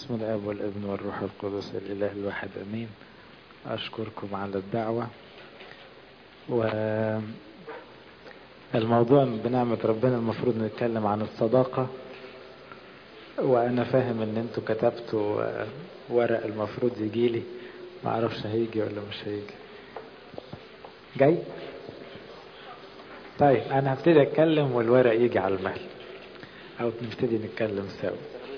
بسم الاب والابن والروح القدس الاله الواحد امين اشكركم على الدعوة والموضوع بنعمة ربنا المفروض نتكلم عن الصداقة وانا فاهم ان انتوا كتبتوا ورق المفروض يجيلي معرفش هيجي ولا مش هيجي جاي طيب انا هبتدي اتكلم والورق يجي على المهل او نبتدي نتكلم سوا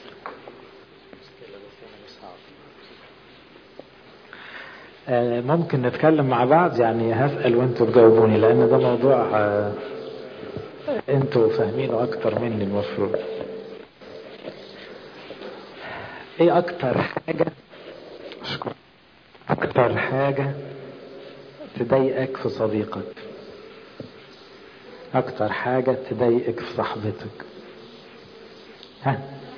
ممكن نتكلم مع بعض يعني هسأل وانتوا تجاوبوني لان ده موضوع انتوا فاهمينه اكتر مني المفروض ايه اكتر حاجة اشكر اكتر حاجة تضايقك في صديقك اكتر حاجة تضايقك في صاحبتك ها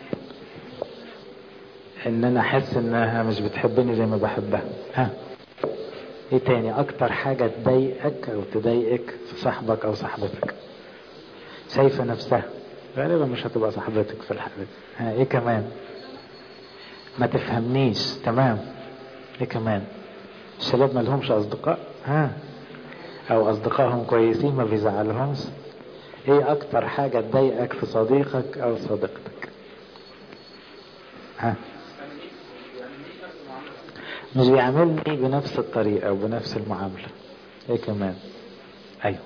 ان انا احس انها مش بتحبني زي ما بحبها ها ايه تاني اكتر حاجة تضايقك او تضايقك في صاحبك او صاحبتك شايفة نفسها غالبا مش هتبقى صاحبتك في الحالة ها ايه كمان ما تفهمنيش تمام ايه كمان الشباب ما لهمش اصدقاء ها او اصدقائهم كويسين ما بيزعلهمش ايه اكتر حاجة تضايقك في صديقك او صديقتك ها مش بيعاملني بنفس الطريقة وبنفس المعاملة ايه كمان ايوه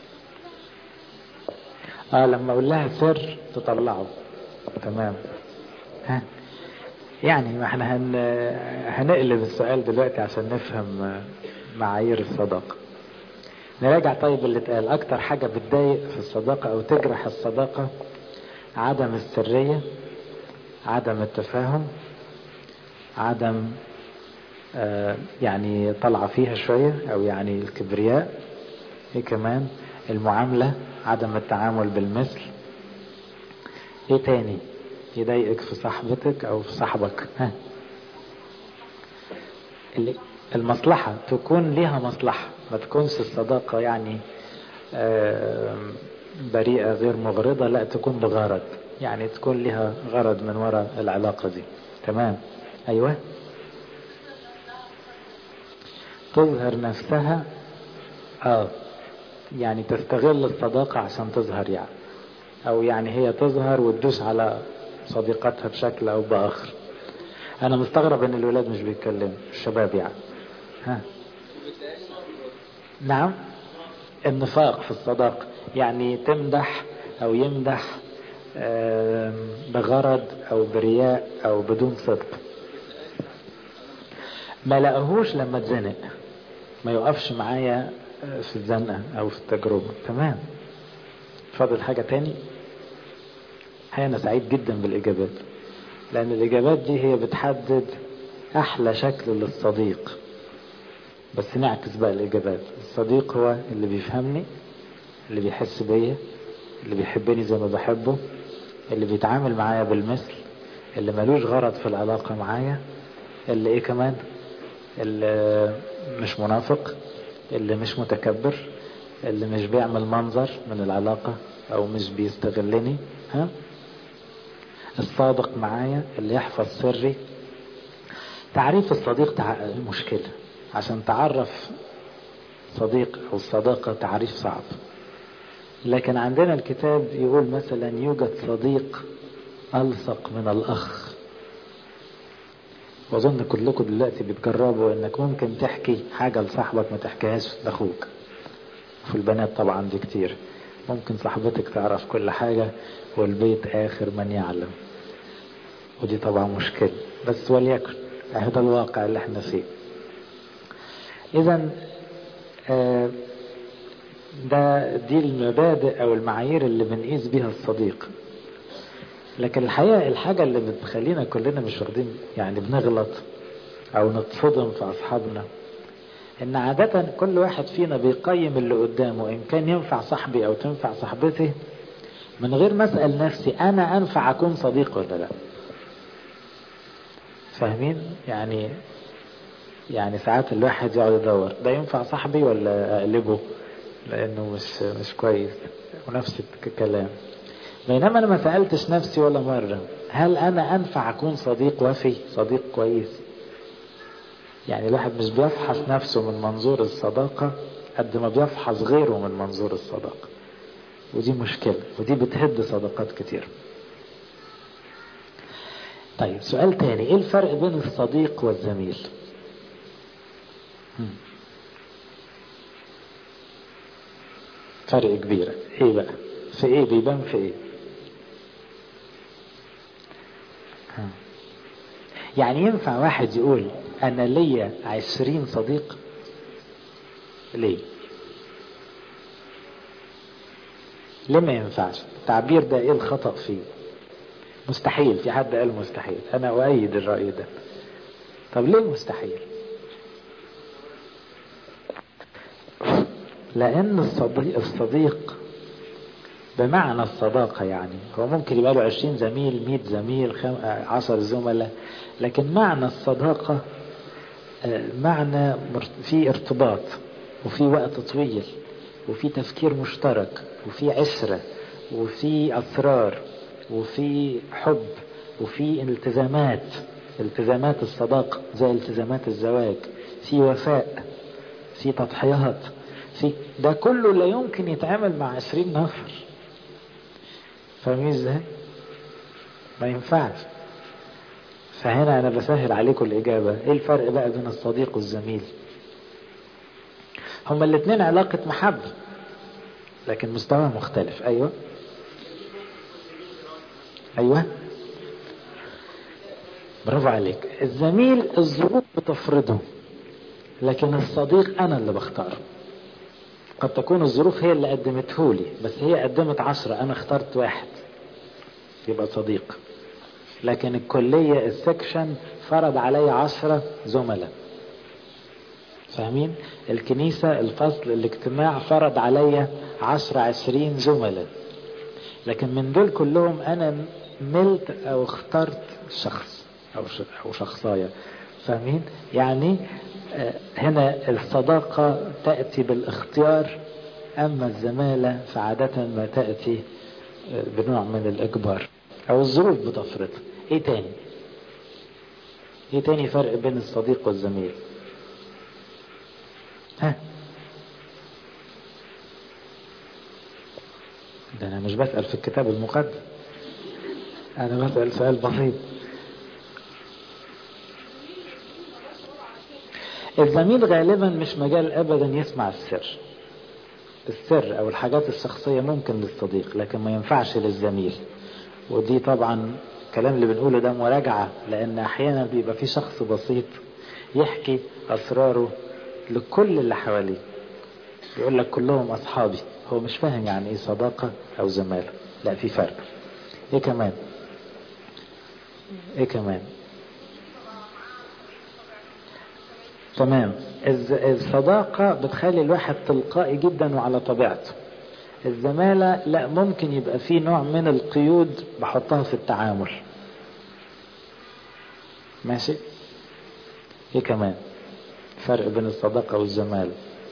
اه لما اقول لها سر تطلعه تمام ها يعني ما احنا هن... هنقلب السؤال دلوقتي عشان نفهم معايير الصداقة نراجع طيب اللي اتقال اكتر حاجة بتضايق في الصداقة او تجرح الصداقة عدم السرية عدم التفاهم عدم آه يعني طلع فيها شوية او يعني الكبرياء ايه كمان المعاملة عدم التعامل بالمثل ايه تاني يضايقك في صاحبتك او في صاحبك ها المصلحة تكون ليها مصلحة ما تكونش الصداقة يعني آه بريئة غير مغرضة لا تكون بغرض يعني تكون لها غرض من وراء العلاقة دي تمام ايوه تظهر نفسها اه يعني تستغل الصداقة عشان تظهر يعني او يعني هي تظهر وتدوس على صديقتها بشكل او باخر انا مستغرب ان الولاد مش بيتكلموا الشباب يعني ها نعم النفاق في الصداقة يعني تمدح او يمدح بغرض او برياء او بدون صدق ما لقاهوش لما اتزنق ما يقفش معايا في الزنقة او في التجربة تمام فاضل حاجة تاني انا سعيد جدا بالاجابات لان الاجابات دي هي بتحدد احلى شكل للصديق بس نعكس بقى الاجابات الصديق هو اللي بيفهمني اللي بيحس بيا اللي بيحبني زي ما بحبه اللي بيتعامل معايا بالمثل اللي ملوش غرض في العلاقة معايا اللي ايه كمان اللي مش منافق اللي مش متكبر اللي مش بيعمل منظر من العلاقة او مش بيستغلني ها الصادق معايا اللي يحفظ سري تعريف الصديق تع... مشكلة عشان تعرف صديق او الصداقة تعريف صعب لكن عندنا الكتاب يقول مثلا يوجد صديق ألصق من الأخ وأظن كلكم دلوقتي بتجربوا إنك ممكن تحكي حاجة لصاحبك ما تحكيهاش لأخوك في البنات طبعا دي كتير ممكن صاحبتك تعرف كل حاجة والبيت آخر من يعلم ودي طبعا مشكلة بس وليكن هذا الواقع اللي احنا فيه إذا آه ده دي المبادئ او المعايير اللي بنقيس بيها الصديق لكن الحقيقة الحاجة اللي بتخلينا كلنا مش واخدين يعني بنغلط او نتصدم في اصحابنا ان عادة كل واحد فينا بيقيم اللي قدامه ان كان ينفع صاحبي او تنفع صاحبتي من غير ما اسأل نفسي انا انفع اكون صديق ولا لا فاهمين يعني يعني ساعات الواحد يقعد يدور ده ينفع صاحبي ولا اقلبه لانه مش مش كويس ونفس الكلام بينما انا ما سالتش نفسي ولا مره هل انا انفع اكون صديق وفي صديق كويس يعني الواحد مش بيفحص نفسه من منظور الصداقة قد ما بيفحص غيره من منظور الصداقة ودي مشكلة ودي بتهد صداقات كتير طيب سؤال تاني ايه الفرق بين الصديق والزميل فرق كبير ايه بقى في ايه بيبان في ايه يعني ينفع واحد يقول انا ليا عشرين صديق ليه ليه ما ينفعش التعبير ده ايه الخطأ فيه مستحيل في حد قال مستحيل انا اؤيد الرأي ده طب ليه مستحيل لان الصديق, الصديق بمعنى الصداقة يعني هو ممكن يبقى له عشرين زميل مئة زميل خم... عشر زملاء لكن معنى الصداقة معنى في ارتباط وفي وقت طويل وفي تفكير مشترك وفي عشرة وفي أسرار وفي حب وفي التزامات التزامات الصداقة زي التزامات الزواج في وفاء في تضحيات في ده كله لا يمكن يتعامل مع عشرين نفر فاهمين ازاي؟ ما ينفعش فهنا انا بسهل عليكم الاجابه ايه الفرق بقى بين الصديق والزميل هما الاثنين علاقه محبه لكن مستوى مختلف ايوه ايوه برافو عليك الزميل الظروف بتفرضه لكن الصديق انا اللي بختاره قد تكون الظروف هي اللي قدمته لي بس هي قدمت عشرة انا اخترت واحد يبقى صديق لكن الكلية السكشن فرض علي عشرة زملاء فاهمين الكنيسة الفصل الاجتماع فرض علي عشرة عشرين زملاء لكن من دول كلهم انا ملت او اخترت شخص او او شخصايه فاهمين يعني هنا الصداقة تأتي بالاختيار أما الزمالة فعادة ما تأتي بنوع من الإجبار أو الظروف بتفرض إيه تاني؟ إيه تاني فرق بين الصديق والزميل؟ ها؟ ده أنا مش بسأل في الكتاب المقدس أنا بسأل سؤال بسيط الزميل غالبا مش مجال ابدا يسمع السر السر او الحاجات الشخصيه ممكن للصديق لكن ما ينفعش للزميل ودي طبعا الكلام اللي بنقوله ده مراجعه لان احيانا بيبقى في شخص بسيط يحكي اسراره لكل اللي حواليه يقول لك كلهم اصحابي هو مش فاهم يعني ايه صداقه او زماله لا في فرق ايه كمان ايه كمان تمام الصداقة بتخلي الواحد تلقائي جدا وعلى طبيعته الزمالة لا ممكن يبقى فيه نوع من القيود بحطها في التعامل ماشي ايه كمان فرق بين الصداقة والزمالة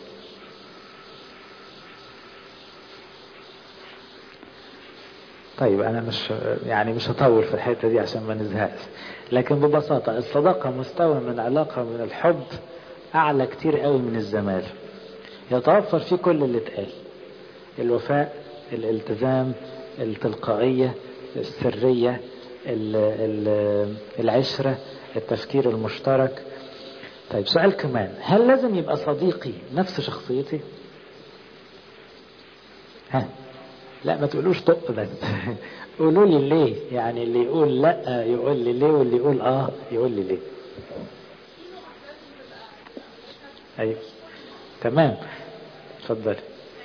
طيب انا مش يعني مش هطول في الحته دي عشان ما نزهقش لكن ببساطه الصداقه مستوى من علاقه من الحب اعلى كتير قوي من الزمال يتوفر فيه كل اللي اتقال الوفاء الالتزام التلقائيه السريه ال ال العشره التفكير المشترك طيب سؤال كمان هل لازم يبقى صديقي نفس شخصيتي ها لا ما تقولوش طق بس قولوا لي ليه يعني اللي يقول لا يقول لي ليه واللي يقول اه يقول لي ليه ايوه تمام اتفضلي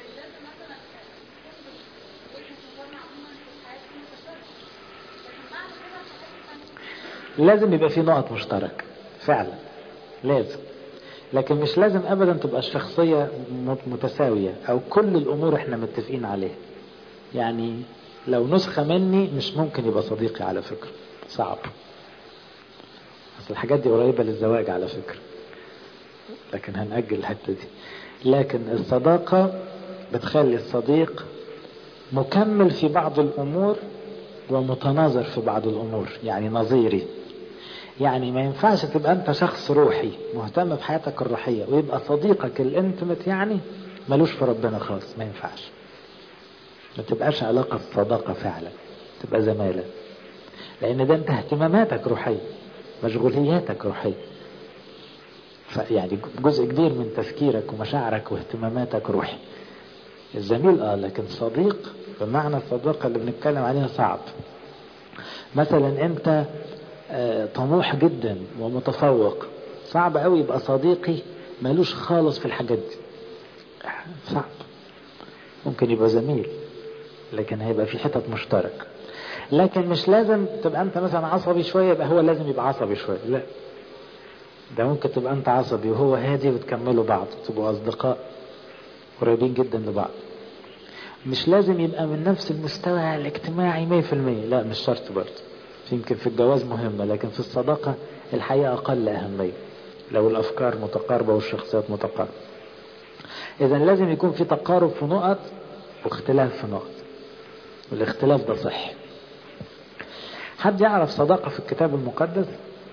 لازم يبقى في نقط مشتركة فعلا لازم لكن مش لازم ابدا تبقى الشخصية متساوية او كل الامور احنا متفقين عليها يعني لو نسخة مني مش ممكن يبقى صديقي على فكرة صعب أصل الحاجات دي قريبة للزواج على فكرة لكن هنأجل الحتة دي لكن الصداقة بتخلي الصديق مكمل في بعض الأمور ومتناظر في بعض الأمور يعني نظيري يعني ما ينفعش تبقى أنت شخص روحي مهتم بحياتك الروحية ويبقى صديقك الانتمت يعني ملوش في ربنا خالص ما ينفعش ما تبقاش علاقة صداقة فعلا تبقى زمالة لأن ده أنت اهتماماتك روحية مشغولياتك روحية يعني جزء كبير من تفكيرك ومشاعرك واهتماماتك روحي الزميل اه لكن صديق بمعنى الصداقة اللي بنتكلم عليها صعب مثلا انت آه طموح جدا ومتفوق صعب قوي يبقى صديقي ملوش خالص في الحاجات دي صعب ممكن يبقى زميل لكن هيبقى في حتت مشترك لكن مش لازم تبقى انت مثلا عصبي شوية يبقى هو لازم يبقى عصبي شوية لا ده ممكن تبقى انت عصبي وهو هادي وتكملوا بعض تبقوا اصدقاء قريبين جدا لبعض مش لازم يبقى من نفس المستوى الاجتماعي 100% لا مش شرط برضه يمكن في الجواز مهمة لكن في الصداقة الحقيقة أقل أهمية لو الأفكار متقاربة والشخصيات متقاربة إذا لازم يكون في تقارب في نقط واختلاف في نقط والاختلاف ده صحي حد يعرف صداقة في الكتاب المقدس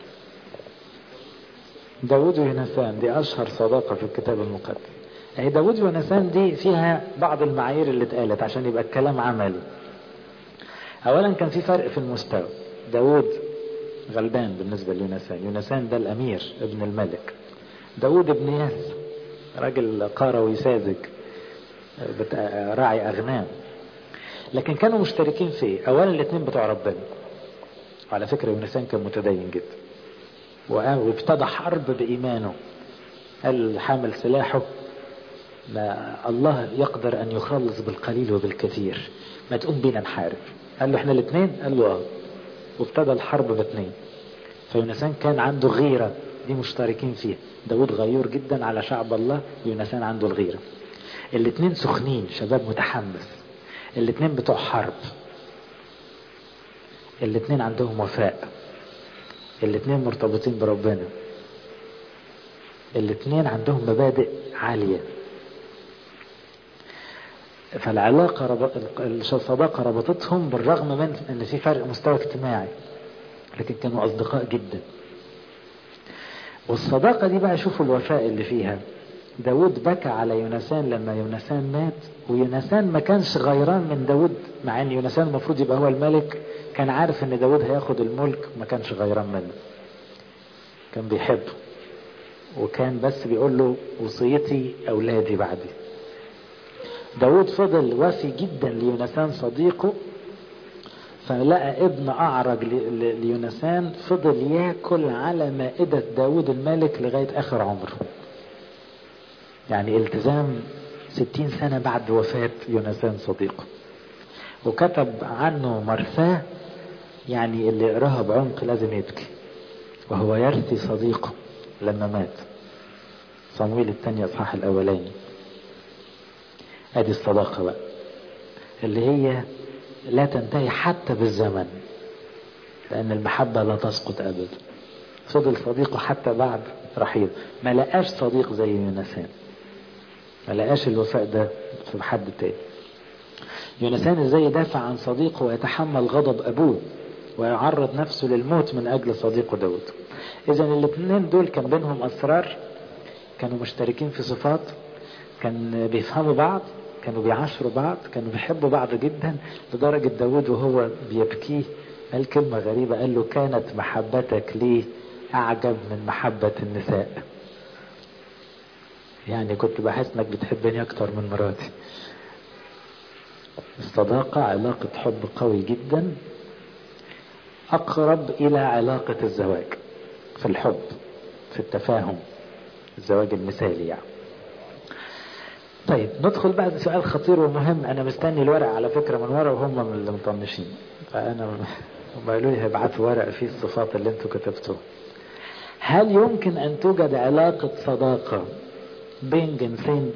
داود ويونسان دي أشهر صداقة في الكتاب المقدس يعني داود ويونسان دي فيها بعض المعايير اللي اتقالت عشان يبقى الكلام عملي أولا كان في فرق في المستوى داود غلبان بالنسبة ليونسان يونسان ده الأمير ابن الملك داود ابن ياس راجل قاروي ساذج راعي أغنام لكن كانوا مشتركين في ايه؟ اولا الاثنين بتوع ربنا وعلى فكره يونسان كان متدين جدا وابتدى حرب بايمانه قال حامل سلاحه ما الله يقدر ان يخلص بالقليل وبالكثير ما تقوم بينا نحارب قال له احنا الاثنين قال له اه وابتدى الحرب باثنين فيونسان كان عنده غيرة دي مشتركين فيها داود غيور جدا على شعب الله يونسان عنده الغيرة الاثنين سخنين شباب متحمس الاثنين بتوع حرب الاثنين عندهم وفاء الاثنين مرتبطين بربنا الاثنين عندهم مبادئ عالية فالعلاقة رب... الصداقة ربطتهم بالرغم من ان في فرق مستوى اجتماعي لكن كانوا اصدقاء جدا والصداقة دي بقى شوفوا الوفاء اللي فيها داود بكى على يونسان لما يونسان مات ويونسان ما كانش غيران من داود مع ان يونسان المفروض يبقى هو الملك كان عارف ان داود هياخد الملك ما كانش غيران منه كان بيحبه وكان بس بيقول له وصيتي اولادي بعدي داود فضل وفي جدا ليونسان صديقه فلقى ابن أعرج ليونسان فضل ياكل على مائدة داود الملك لغاية آخر عمره يعني التزام ستين سنة بعد وفاة يونسان صديقه وكتب عنه مرثاه يعني اللي يقراها بعمق لازم يبكي وهو يرثي صديقه لما مات صمويل الثانية اصحاح الاولاني ادي الصداقة بقى اللي هي لا تنتهي حتى بالزمن لان المحبة لا تسقط ابدا فضل صديقه حتى بعد رحيله ما لقاش صديق زي يونسان ما لقاش الوفاء ده في حد تاني يونسان ازاي يدافع عن صديقه ويتحمل غضب ابوه ويعرض نفسه للموت من اجل صديقه داود اذا الاثنين دول كان بينهم اسرار كانوا مشتركين في صفات كان بيفهموا بعض كانوا بيعاشروا بعض كانوا بيحبوا بعض جدا لدرجة داود وهو بيبكيه قال كلمة غريبة قال له كانت محبتك لي أعجب من محبة النساء يعني كنت بحس انك بتحبني اكتر من مراتي الصداقة علاقة حب قوي جدا اقرب الى علاقة الزواج في الحب في التفاهم الزواج المثالي يعني طيب ندخل بقى سؤال خطير ومهم انا مستني الورق على فكرة من ورا وهم من اللي مطنشين فانا هم قالوا لي هيبعتوا ورق فيه الصفات اللي انتوا كتبتوها هل يمكن ان توجد علاقة صداقة بين جنسين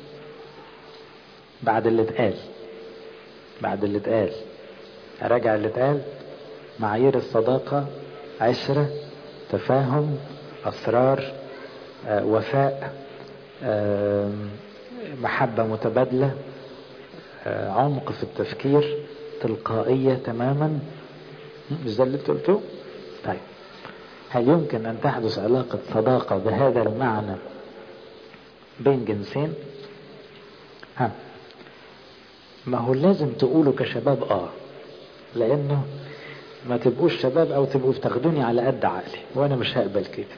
بعد اللي اتقال بعد اللي اتقال اراجع اللي اتقال معايير الصداقة عشرة تفاهم اسرار آه، وفاء آه، محبة متبادلة آه، عمق في التفكير تلقائية تماما مش ده اللي انت قلته طيب هل يمكن ان تحدث علاقة صداقة بهذا المعنى بين جنسين ها ما هو لازم تقولوا كشباب اه لانه ما تبقوش شباب او تبقوا تاخدوني على قد عقلي وانا مش هقبل كده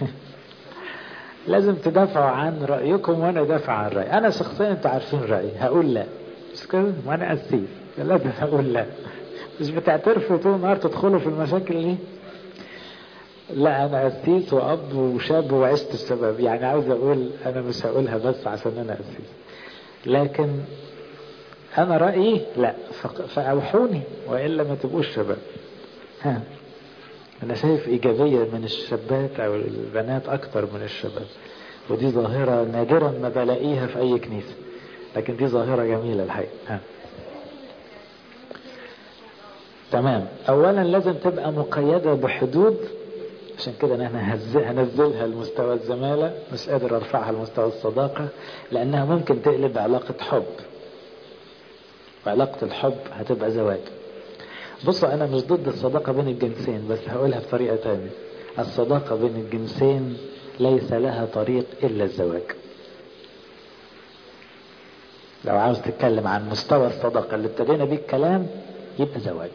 لازم تدافعوا عن رايكم وانا دافع عن رايي انا شخصيا انتوا عارفين رايي هقول لا مش كده وانا قسيس لازم هقول لا مش بتعترفوا طول النهار تدخلوا في المشاكل دي لا انا قسيس واب وشاب وعشت الشباب يعني عاوز اقول انا مش هقولها بس عشان انا قسيس لكن انا رايي لا فاوحوني والا ما تبقوش شباب ها انا شايف ايجابيه من الشابات او البنات اكتر من الشباب ودي ظاهره نادرا ما بلاقيها في اي كنيسه لكن دي ظاهره جميله الحقيقه ها تمام اولا لازم تبقى مقيده بحدود عشان كده انا هنزلها لمستوى الزماله مش قادر ارفعها لمستوى الصداقه لانها ممكن تقلب علاقه حب وعلاقه الحب هتبقى زواج بصوا انا مش ضد الصداقه بين الجنسين بس هقولها بطريقه تانية الصداقه بين الجنسين ليس لها طريق الا الزواج لو عاوز تتكلم عن مستوى الصداقه اللي ابتدينا بيه الكلام يبقى زواج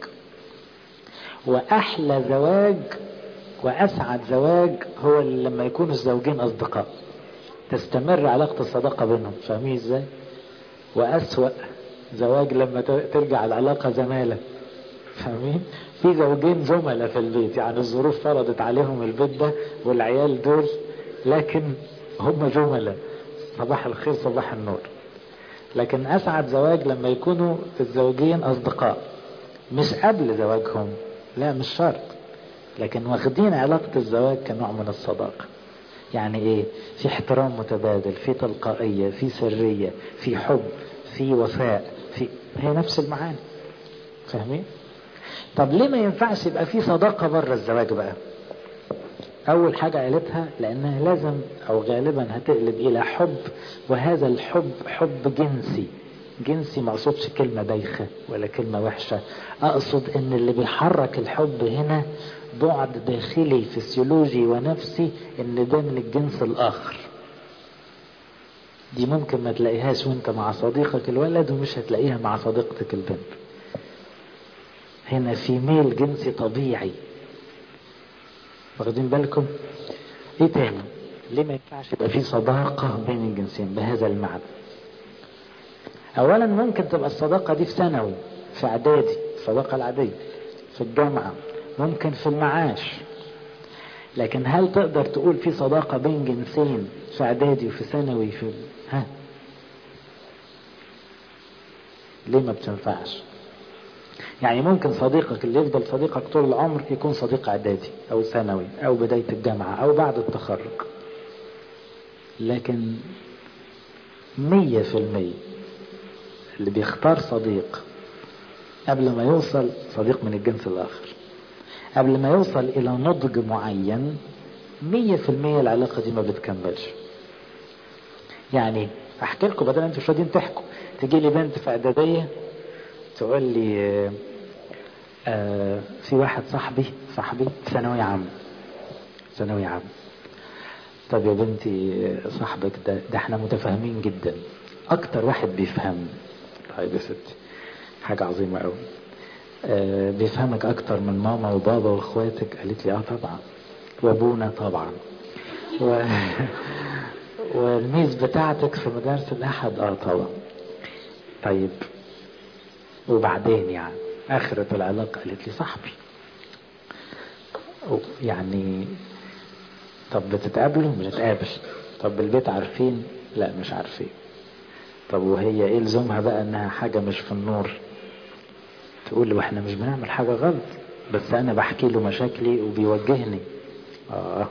واحلى زواج واسعد زواج هو اللي لما يكونوا الزوجين اصدقاء تستمر علاقه الصداقه بينهم فاهمين ازاي واسوا زواج لما ترجع العلاقه زماله فاهمين في زوجين زملاء في البيت يعني الظروف فرضت عليهم البيت ده والعيال دول لكن هم زملاء صباح الخير صباح النور لكن اسعد زواج لما يكونوا الزوجين اصدقاء مش قبل زواجهم لا مش شرط لكن واخدين علاقة الزواج كنوع من الصداقة يعني ايه في احترام متبادل في تلقائية في سرية في حب في وفاء في هي نفس المعاني فاهمين طب ليه ما ينفعش يبقى في صداقة بره الزواج بقى أول حاجة قالتها لأنها لازم أو غالبا هتقلب إلى حب وهذا الحب حب جنسي جنسي ما أقصدش كلمة بايخة ولا كلمة وحشة أقصد إن اللي بيحرك الحب هنا بعد داخلي فسيولوجي ونفسي إن ده من الجنس الآخر دي ممكن ما تلاقيهاش وانت مع صديقك الولد ومش هتلاقيها مع صديقتك البنت هنا في ميل جنسي طبيعي واخدين بالكم ايه تاني ليه ما ينفعش يبقى في صداقة بين الجنسين بهذا المعنى اولا ممكن تبقى الصداقة دي في ثانوي في اعدادي الصداقة العادية في الجامعة ممكن في المعاش لكن هل تقدر تقول في صداقة بين جنسين في اعدادي وفي ثانوي في ها ليه ما بتنفعش يعني ممكن صديقك اللي يفضل صديقك طول العمر يكون صديق اعدادي او ثانوي او بداية الجامعة او بعد التخرج لكن مية في المية اللي بيختار صديق قبل ما يوصل صديق من الجنس الاخر قبل ما يوصل الى نضج معين مية في المية العلاقة دي ما بتكملش يعني احكي لكم بدل انتوا مش راضيين تحكوا تجي لي بنت في اعدادية تقول لي آه آه في واحد صاحبي صاحبي ثانوي عام ثانوي عام طب يا بنتي صاحبك ده ده احنا متفاهمين جدا اكتر واحد بيفهم طيب يا ستي حاجة عظيمة قوي آه بيفهمك اكتر من ماما وبابا واخواتك قالت لي اه طبعا وابونا طبعا و... والميز بتاعتك في مدارس الاحد اه طبعا طيب وبعدين يعني اخرة العلاقة قالت لي صاحبي يعني طب بتتقابلوا بنتقابل طب البيت عارفين لا مش عارفين طب وهي ايه لزومها بقى انها حاجة مش في النور تقول لي واحنا مش بنعمل حاجة غلط بس انا بحكي له مشاكلي وبيوجهني اه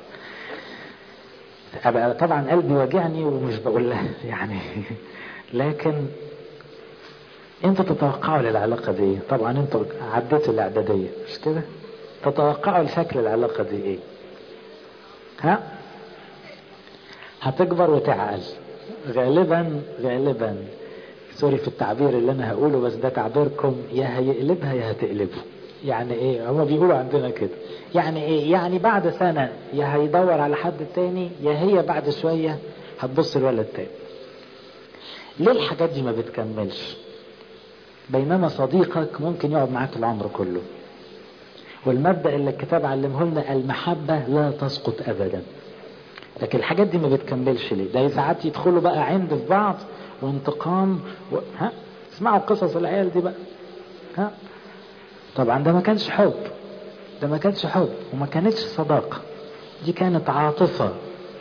أبقى طبعا قلبي واجعني ومش بقول لها يعني لكن انتوا تتوقعوا للعلاقة دي ايه طبعا انتوا عديتوا الاعدادية مش كده تتوقعوا لشكل العلاقة دي ايه ها هتكبر وتعقل غالبا غالبا سوري في التعبير اللي انا هقوله بس ده تعبيركم يا هيقلبها يا هتقلبه يعني ايه هما بيقولوا عندنا كده يعني ايه يعني بعد سنة يا هيدور على حد تاني يا هي بعد شوية هتبص الولد تاني ليه الحاجات دي ما بتكملش بينما صديقك ممكن يقعد معاك العمر كله والمبدأ اللي الكتاب علمه لنا المحبة لا تسقط أبدا لكن الحاجات دي ما بتكملش ليه ده ساعات يدخلوا بقى عند في بعض وانتقام و... ها اسمعوا قصص العيال دي بقى ها طبعا ده ما كانش حب ده ما كانش حب وما كانتش صداقة دي كانت عاطفة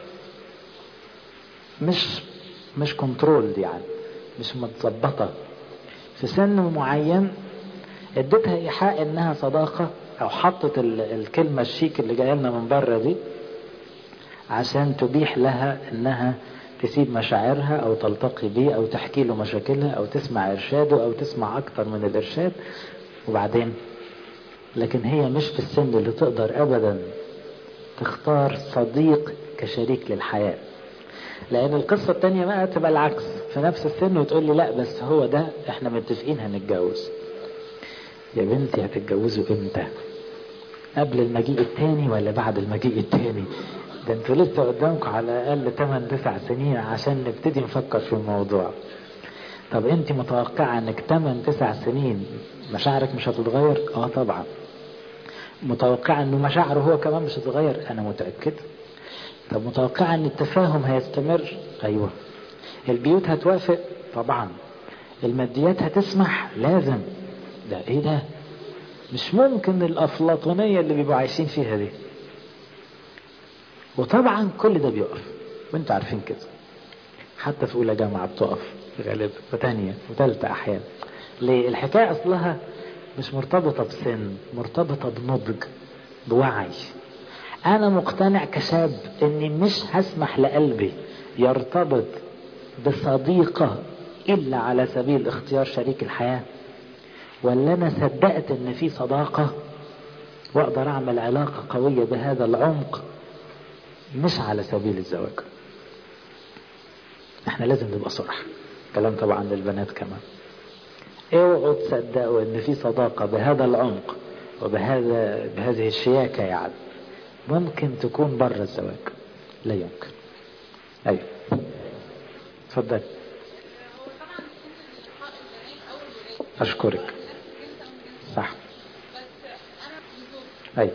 مش مش كنترول دي يعني مش متظبطة في سن معين اديتها ايحاء انها صداقة او حطت الكلمة الشيك اللي جايه لنا من بره دي عشان تبيح لها انها تسيب مشاعرها او تلتقي بيه او تحكي له مشاكلها او تسمع ارشاده او تسمع اكتر من الارشاد وبعدين لكن هي مش في السن اللي تقدر ابدا تختار صديق كشريك للحياة لان القصة التانية بقى تبقى العكس في نفس السن وتقول لي لا بس هو ده احنا متفقين هنتجوز يا بنتي هتتجوزوا امتى قبل المجيء التاني ولا بعد المجيء التاني ده انتوا لسه قدامكم على الاقل 8 9 سنين عشان نبتدي نفكر في الموضوع طب انت متوقعه انك 8 9 سنين مشاعرك مش هتتغير اه طبعا متوقعه انه مشاعره هو كمان مش هتتغير انا متاكد طب متوقعه ان التفاهم هيستمر ايوه البيوت هتوافق طبعا الماديات هتسمح لازم ده ايه ده مش ممكن الافلاطونيه اللي بيبقوا عايشين فيها دي وطبعا كل ده بيقف وانتوا عارفين كده حتى في اولى جامعه بتقف غالبا وثانيه وثالثه احيانا ليه الحكايه اصلها مش مرتبطه بسن مرتبطه بنضج بوعي انا مقتنع كشاب اني مش هسمح لقلبي يرتبط بصديقه الا على سبيل اختيار شريك الحياه ولا انا صدقت ان في صداقه واقدر اعمل علاقه قويه بهذا العمق مش على سبيل الزواج احنا لازم نبقى صرح كلام طبعا للبنات كمان اوعوا تصدقوا ان في صداقة بهذا العمق وبهذا بهذه الشياكة يعني ممكن تكون بره الزواج لا يمكن ايوه اتفضل اشكرك صح ايوه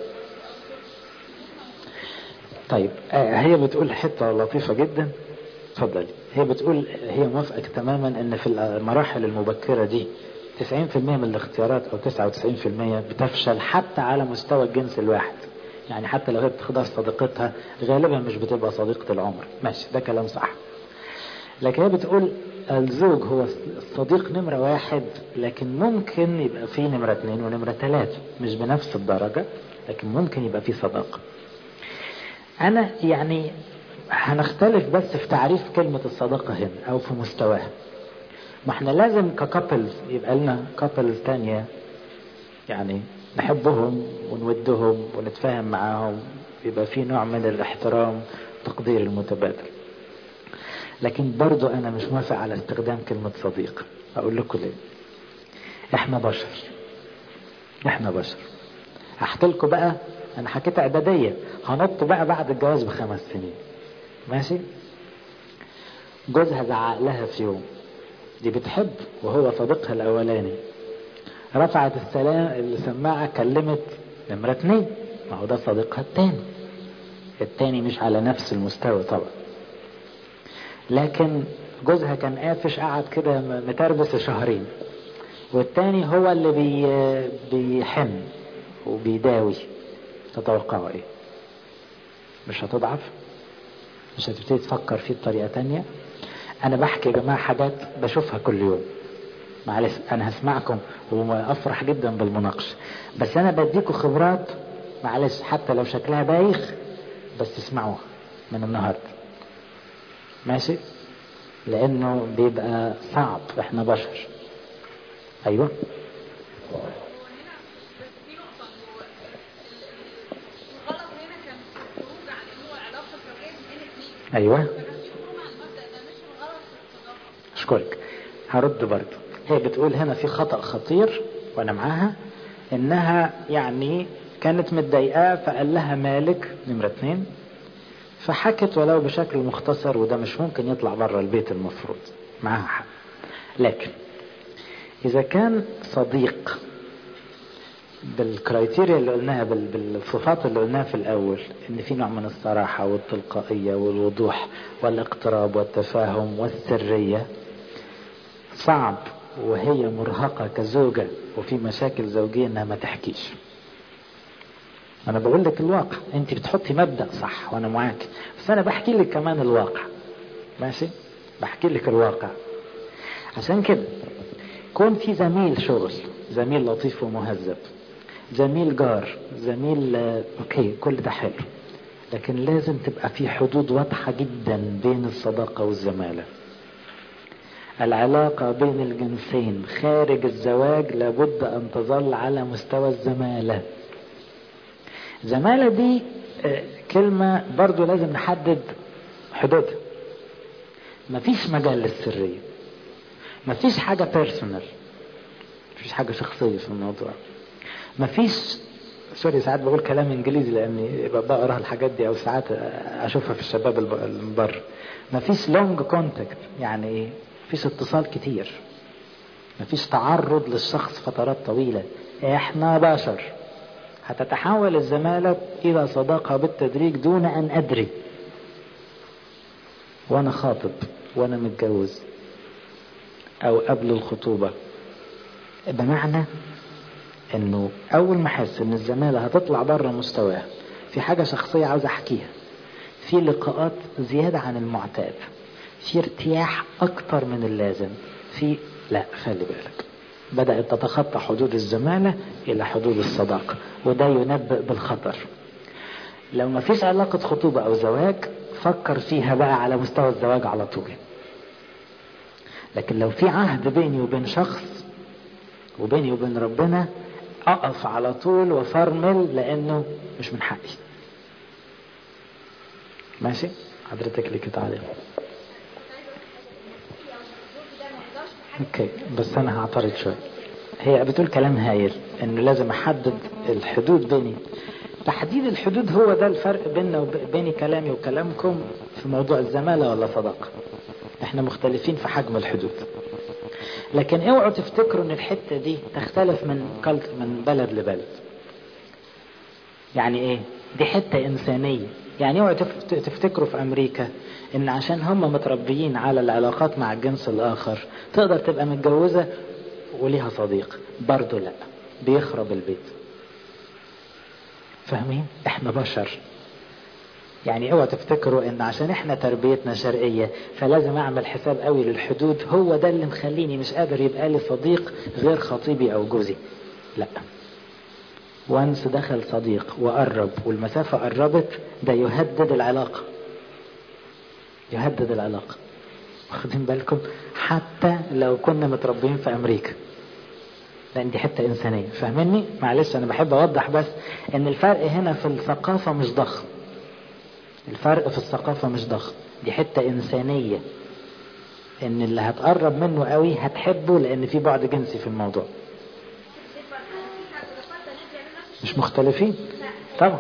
طيب آه هي بتقول حتة لطيفة جدا اتفضلي هي بتقول هي موافقة تماما ان في المراحل المبكرة دي 90% من الاختيارات او 99% بتفشل حتى على مستوى الجنس الواحد يعني حتى لو هي بتاخدها صديقتها غالبا مش بتبقى صديقة العمر ماشي ده كلام صح لكن هي بتقول الزوج هو الصديق نمرة واحد لكن ممكن يبقى فيه نمرة اثنين ونمرة ثلاثة مش بنفس الدرجة لكن ممكن يبقى فيه صداقة أنا يعني هنختلف بس في تعريف كلمة الصداقة هنا أو في مستواها ما احنا لازم ككابلز يبقى لنا كابلز تانية يعني نحبهم ونودهم ونتفاهم معاهم يبقى في نوع من الاحترام تقدير المتبادل لكن برضو انا مش موافق على استخدام كلمة صديق اقول لكم ليه احنا بشر احنا بشر هحكي لكم بقى انا حكيت اعدادية هنط بقى بعد الجواز بخمس سنين ماشي جوزها زعق لها في يوم دي بتحب وهو صديقها الاولاني رفعت السلام السماعة كلمت نمرة اتنين ما هو ده صديقها التاني التاني مش على نفس المستوى طبعا لكن جوزها كان قافش قعد كده متربس شهرين والتاني هو اللي بي بيحن وبيداوي تتوقعوا ايه مش هتضعف مش هتبتدي تفكر فيه بطريقة تانية انا بحكي يا جماعة حاجات بشوفها كل يوم معلش انا هسمعكم وافرح جدا بالمناقشة بس انا بديكم خبرات معلش حتى لو شكلها بايخ بس اسمعوها من النهاردة ماشي لانه بيبقى صعب احنا بشر ايوه ايوه اشكرك هرد برضه هي بتقول هنا في خطأ خطير وانا معاها انها يعني كانت متضايقاه فقال لها مالك نمرة اتنين فحكت ولو بشكل مختصر وده مش ممكن يطلع بره البيت المفروض معاها حق لكن اذا كان صديق بالكرايتيريا اللي قلناها بالصفات اللي قلناها في الاول ان في نوع من الصراحه والتلقائيه والوضوح والاقتراب والتفاهم والسريه صعب وهي مرهقه كزوجه وفي مشاكل زوجيه انها ما تحكيش انا بقول لك الواقع انت بتحطي مبدا صح وانا معاك بس انا بحكي لك كمان الواقع ماشي بحكي لك الواقع عشان كده كون في زميل شغل زميل لطيف ومهذب زميل جار زميل اوكي كل ده حلو لكن لازم تبقى في حدود واضحة جدا بين الصداقة والزمالة العلاقة بين الجنسين خارج الزواج لابد أن تظل على مستوى الزمالة زمالة دي كلمة برضو لازم نحدد حدودها مفيش مجال للسرية مفيش حاجة بيرسونال مفيش حاجة شخصية في الموضوع مفيش سوري ساعات بقول كلام انجليزي لاني بقرا الحاجات دي او ساعات اشوفها في الشباب البر مفيش لونج كونتاكت يعني ايه مفيش اتصال كتير مفيش تعرض للشخص فترات طويلة احنا بشر هتتحول الزمالة الى صداقة بالتدريج دون ان ادري وانا خاطب وانا متجوز او قبل الخطوبة بمعنى انه اول ما احس ان الزمالة هتطلع بره مستواها في حاجة شخصية عاوز احكيها في لقاءات زيادة عن المعتاد في ارتياح اكتر من اللازم في لا خلي بالك بدأت تتخطى حدود الزمالة الى حدود الصداقة وده ينبئ بالخطر لو ما فيش علاقة خطوبة او زواج فكر فيها بقى على مستوى الزواج على طول لكن لو في عهد بيني وبين شخص وبيني وبين ربنا اقف على طول وفرمل لانه مش من حقي ماشي حضرتك ليك تعليق اوكي بس انا هعترض شويه هي بتقول كلام هايل انه لازم احدد الحدود بيني تحديد الحدود هو ده الفرق بيننا وبين كلامي وكلامكم في موضوع الزمالة ولا صداقة احنا مختلفين في حجم الحدود لكن اوعوا تفتكروا ان الحتة دي تختلف من كلت من بلد لبلد يعني ايه دي حتة انسانية يعني اوعوا تفتكروا في امريكا ان عشان هم متربيين على العلاقات مع الجنس الاخر تقدر تبقى متجوزة وليها صديق برضه لا بيخرب البيت فاهمين احنا بشر يعني اوعى تفتكروا ان عشان احنا تربيتنا شرقية فلازم اعمل حساب قوي للحدود هو ده اللي مخليني مش قادر يبقى لي صديق غير خطيبي او جوزي لا وانس دخل صديق وقرب والمسافة قربت ده يهدد العلاقة يهدد العلاقة واخدين بالكم حتى لو كنا متربيين في امريكا لان دي حته انسانيه فاهمني معلش انا بحب اوضح بس ان الفرق هنا في الثقافه مش ضخم الفرق في الثقافه مش ضخم دي حته انسانيه ان اللي هتقرب منه قوي هتحبه لان في بعد جنسي في الموضوع مش مختلفين طبعا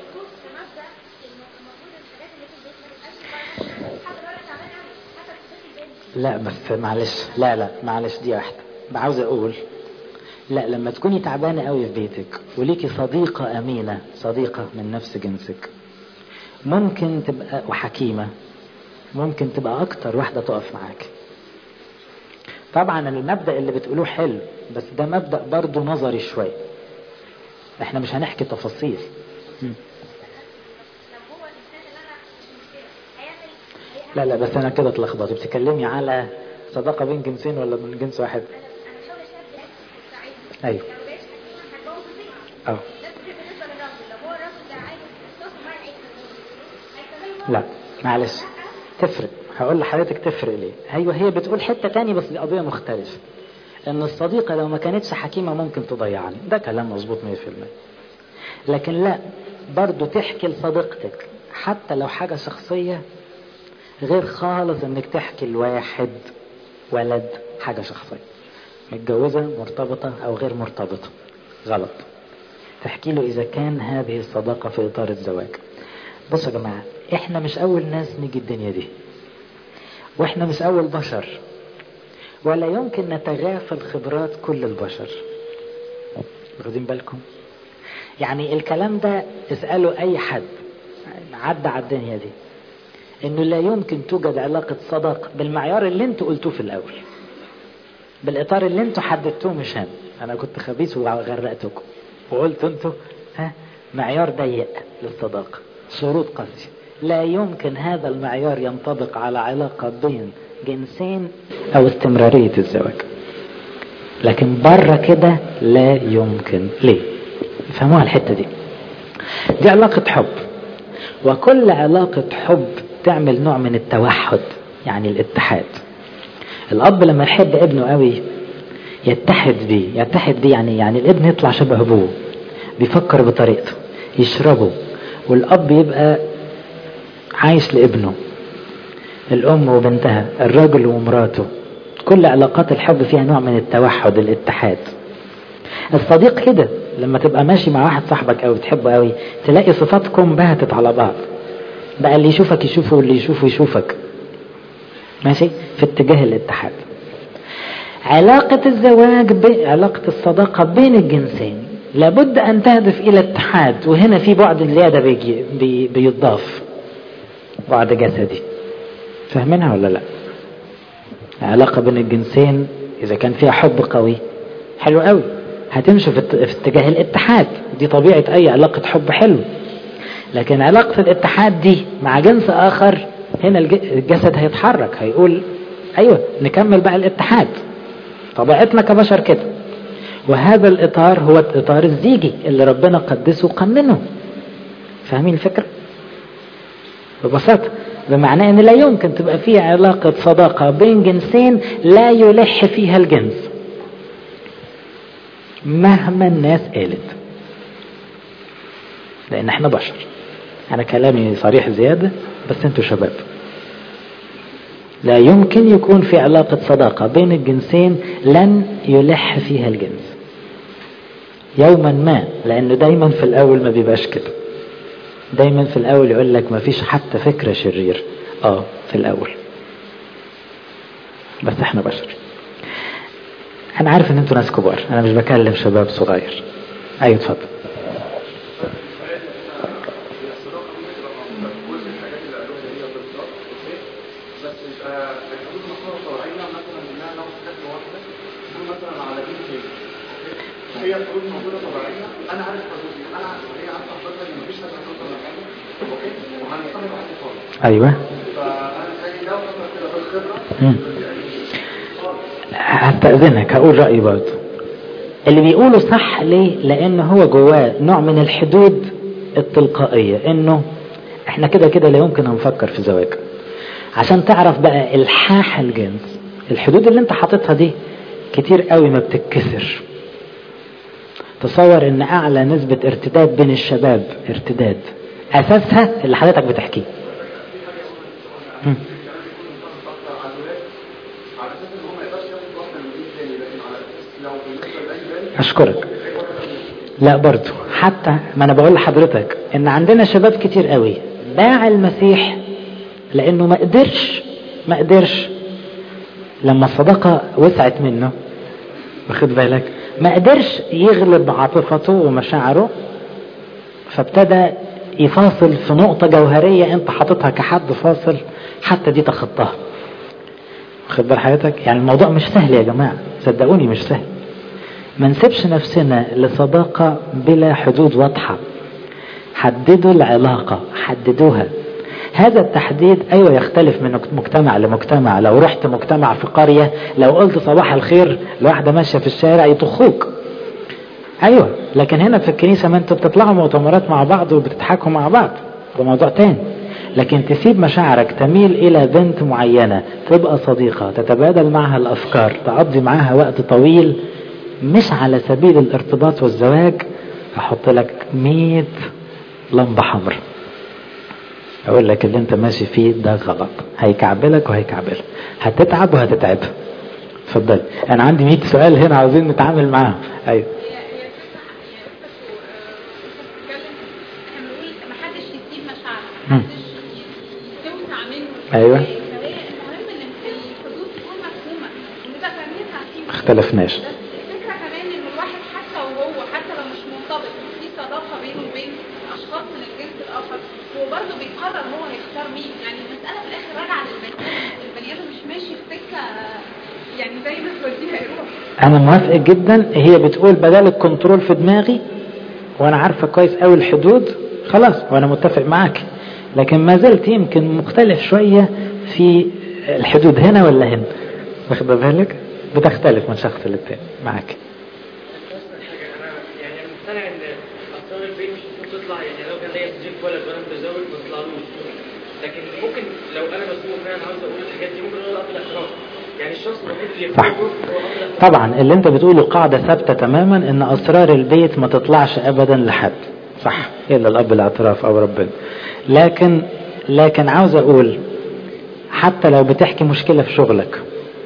لا بس معلش لا لا معلش دي واحده عاوز اقول لا لما تكوني تعبانة قوي في بيتك وليكي صديقة أمينة صديقة من نفس جنسك ممكن تبقى وحكيمة ممكن تبقى أكتر واحدة تقف معاك طبعا المبدأ اللي بتقولوه حلو بس ده مبدأ برضه نظري شوية احنا مش هنحكي تفاصيل م. لا لا بس انا كده اتلخبطت بتتكلمي على صداقة بين جنسين ولا من جنس واحد ايوه اه لا معلش تفرق هقول لحضرتك تفرق ليه ايوه هي بتقول حته تاني بس دي قضيه مختلفه ان الصديقه لو ما كانتش حكيمه ممكن تضيعني ده كلام مظبوط 100% لكن لا برضو تحكي لصديقتك حتى لو حاجه شخصيه غير خالص انك تحكي لواحد ولد حاجة شخصية متجوزة مرتبطة أو غير مرتبطة غلط تحكي له إذا كان هذه الصداقة في إطار الزواج بصوا يا جماعة إحنا مش أول ناس نيجي الدنيا دي وإحنا مش أول بشر ولا يمكن نتغافل خبرات كل البشر واخدين بالكم يعني الكلام ده اسألوا أي حد عدى على الدنيا دي انه لا يمكن توجد علاقة صداقة بالمعيار اللي انتوا قلتوه في الاول بالاطار اللي انتوا حددتوه مش انا انا كنت خبيث وغرقتكم وقلت انتوا ها معيار ضيق للصداقة شروط قاسية لا يمكن هذا المعيار ينطبق على علاقة بين جنسين او استمرارية الزواج لكن بره كده لا يمكن ليه فهموها الحتة دي دي علاقة حب وكل علاقة حب تعمل نوع من التوحد يعني الاتحاد الأب لما يحب ابنه قوي يتحد بيه يتحد بيه يعني يعني الابن يطلع شبه أبوه بيفكر بطريقته يشربه والأب يبقى عايش لابنه الأم وبنتها الراجل ومراته كل علاقات الحب فيها نوع من التوحد الاتحاد الصديق كده لما تبقى ماشي مع واحد صاحبك او بتحبه قوي تلاقي صفاتكم بهتت على بعض بقى اللي يشوفك يشوفه واللي يشوفه يشوفك ماشي في اتجاه الاتحاد علاقة الزواج ب... علاقة الصداقة بين الجنسين لابد أن تهدف إلى اتحاد وهنا في بعد زيادة بيجي بي... بيضاف بعد جسدي فاهمينها ولا لا علاقة بين الجنسين إذا كان فيها حب قوي حلو قوي هتمشي في, في اتجاه الاتحاد دي طبيعة أي علاقة حب حلو لكن علاقة الاتحاد دي مع جنس آخر هنا الجسد هيتحرك هيقول أيوة نكمل بقى الاتحاد طبيعتنا كبشر كده وهذا الإطار هو الإطار الزيجي اللي ربنا قدسه وقننه فاهمين الفكرة؟ ببساطة بمعنى ان لا يمكن تبقى فيه علاقة صداقة بين جنسين لا يلح فيها الجنس مهما الناس قالت لان احنا بشر انا كلامي صريح زيادة بس انتوا شباب لا يمكن يكون في علاقة صداقة بين الجنسين لن يلح فيها الجنس يوما ما لانه دايما في الاول ما بيبقاش كده دايما في الاول يقول لك ما فيش حتى فكرة شرير اه في الاول بس احنا بشر انا عارف ان انتوا ناس كبار انا مش بكلم شباب صغير ايوه اتفضل هي حدود موجوده طبيعيه انا عارف حدودي انا عارف هي عارفه حدودها ان مفيش حاجه هتوصل مكانه اوكي وهنصطدم واحد خالص ايوه فانا زي لو مثلا كده بالخبره مم. هستأذنك هقول رأيي برضه اللي بيقوله صح ليه لان هو جواه نوع من الحدود التلقائية انه احنا كده كده لا يمكن هنفكر في زواج عشان تعرف بقى الحاح الجنس الحدود اللي انت حاططها دي كتير قوي ما بتتكسر تصور ان اعلى نسبة ارتداد بين الشباب ارتداد اساسها اللي حضرتك بتحكيه مم. على اساس ان هو ما يقدرش ياخد واحده من دي تاني لكن على اساس لو بالنسبه لاي بني اشكرك لا برضو حتى ما انا بقول لحضرتك ان عندنا شباب كتير قوي باع المسيح لانه ما قدرش ما قدرش لما الصداقة وسعت منه واخد بالك ما قدرش يغلب عاطفته ومشاعره فابتدى يفاصل في نقطة جوهرية انت حاططها كحد فاصل حتى دي تخطاها واخد بال حضرتك يعني الموضوع مش سهل يا جماعة صدقوني مش سهل ما نسيبش نفسنا لصداقة بلا حدود واضحة حددوا العلاقة حددوها هذا التحديد ايوه يختلف من مجتمع لمجتمع لو رحت مجتمع في قرية لو قلت صباح الخير لواحدة ماشية في الشارع يطخوك ايوه لكن هنا في الكنيسة ما انتوا بتطلعوا مؤتمرات مع بعض وبتضحكوا مع بعض ده موضوع تاني لكن تسيب مشاعرك تميل الى بنت معينة تبقى صديقة تتبادل معها الافكار تقضي معاها وقت طويل مش على سبيل الارتباط والزواج احط لك مية لمبة حمراء اقول لك اللي انت ماشي فيه ده غلط هيكعبلك وهيكعبلك هتتعب وهتتعب اتفضلي انا عندي 100 سؤال هنا عاوزين نتعامل معاهم ايوه هي هي فكرة هي فكرة انت بتتكلم احنا بنقول محدش يسيب مشاعره مم. محدش ي- توسع منه أيوة. فهي المهم ان الحدود تكون مفهومة ونبقى فاهمينها في ما اختلفناش بس الفكرة كمان ان الواحد حتى وهو حتى لو مش مرتبط في صداقة بينه وبين اشخاص من الجنس الاخر هو برضه بيقرر هو هيختار مين يعني المسألة في الاخر راجعة للبني ادم البني ادم مش ماشي في سكة يعني زي ما توديها يروح انا موافق جدا هي بتقول بدل الكنترول في دماغي وانا عارفه كويس قوي الحدود خلاص وانا متفق معاك لكن ما زلت يمكن مختلف شويه في الحدود هنا ولا هنا واخد بالك بتختلف من شخص للتاني معاك بس حاجة أنا يعني أنا مقتنع إن أسرار البيت مش المفروض تطلع يعني لو كان ليا صديق ولد وأنا متزوج ما تطلعلوش لكن ممكن لو أنا مسؤول فعلا عاوز أقول الحاجات دي ممكن أقول أب الاعتراف يعني الشخص الوحيد اللي صح. يخرجه هو أب الاعتراف طبعا اللي انت بتقوله قاعده ثابته تماما ان اسرار البيت ما تطلعش ابدا لحد صح الا الاب الاعتراف او ربنا لكن لكن عاوز اقول حتى لو بتحكي مشكله في شغلك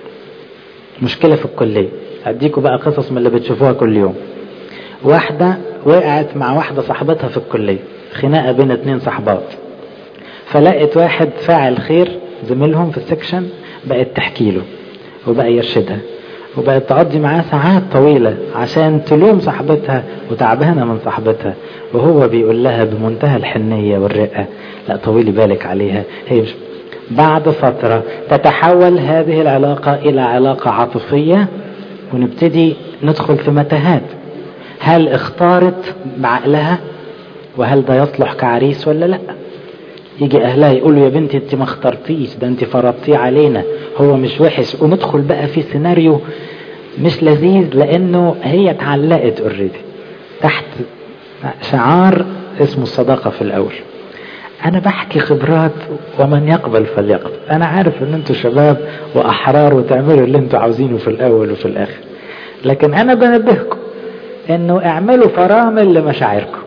مشكله في الكليه اديكوا بقى قصص من اللي بتشوفوها كل يوم واحده وقعت مع واحده صاحبتها في الكليه خناقه بين اتنين صحبات فلقت واحد فاعل خير زميلهم في السكشن بقت تحكي له وبقى يرشدها وبقت تقضي معاه ساعات طويلة عشان تلوم صاحبتها وتعبانة من صاحبتها وهو بيقول لها بمنتهى الحنية والرقة لا طولي بالك عليها هي مش بعد فترة تتحول هذه العلاقة إلى علاقة عاطفية ونبتدي ندخل في متاهات هل اختارت بعقلها وهل ده يصلح كعريس ولا لا يجي اهلها يقولوا يا بنتي انت ما اخترتيش ده انت فرضتيه علينا هو مش وحش وندخل بقى في سيناريو مش لذيذ لانه هي اتعلقت اوريدي تحت شعار اسمه الصداقه في الاول انا بحكي خبرات ومن يقبل فليقبل انا عارف ان انتوا شباب واحرار وتعملوا اللي انتوا عاوزينه في الاول وفي الاخر لكن انا بنبهكم انه اعملوا فرامل لمشاعركم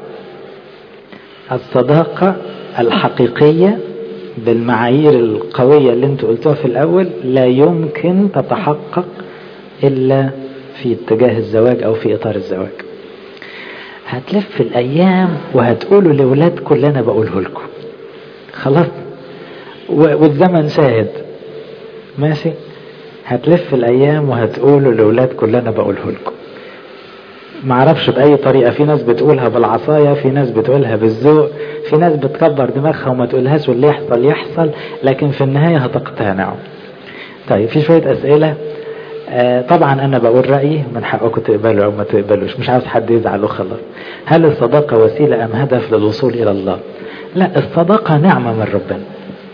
الصداقة الحقيقية بالمعايير القوية اللي انتوا قلتوها في الأول لا يمكن تتحقق إلا في اتجاه الزواج أو في إطار الزواج هتلف الأيام وهتقولوا لأولادكم اللي أنا بقوله لكم خلاص و- والزمن شاهد ماشي هتلف الأيام وهتقولوا لأولادكم اللي أنا بقوله لكم معرفش بأي طريقة في ناس بتقولها بالعصاية في ناس بتقولها بالذوق في ناس بتكبر دماغها وما تقولهاش واللي يحصل يحصل لكن في النهاية هتقتنعوا طيب في شوية أسئلة آه طبعا أنا بقول رأيي من حقكم تقبلوا أو ما تقبلوش مش عاوز حد يزعل وخلاص هل الصداقة وسيلة أم هدف للوصول إلى الله لا الصداقة نعمة من ربنا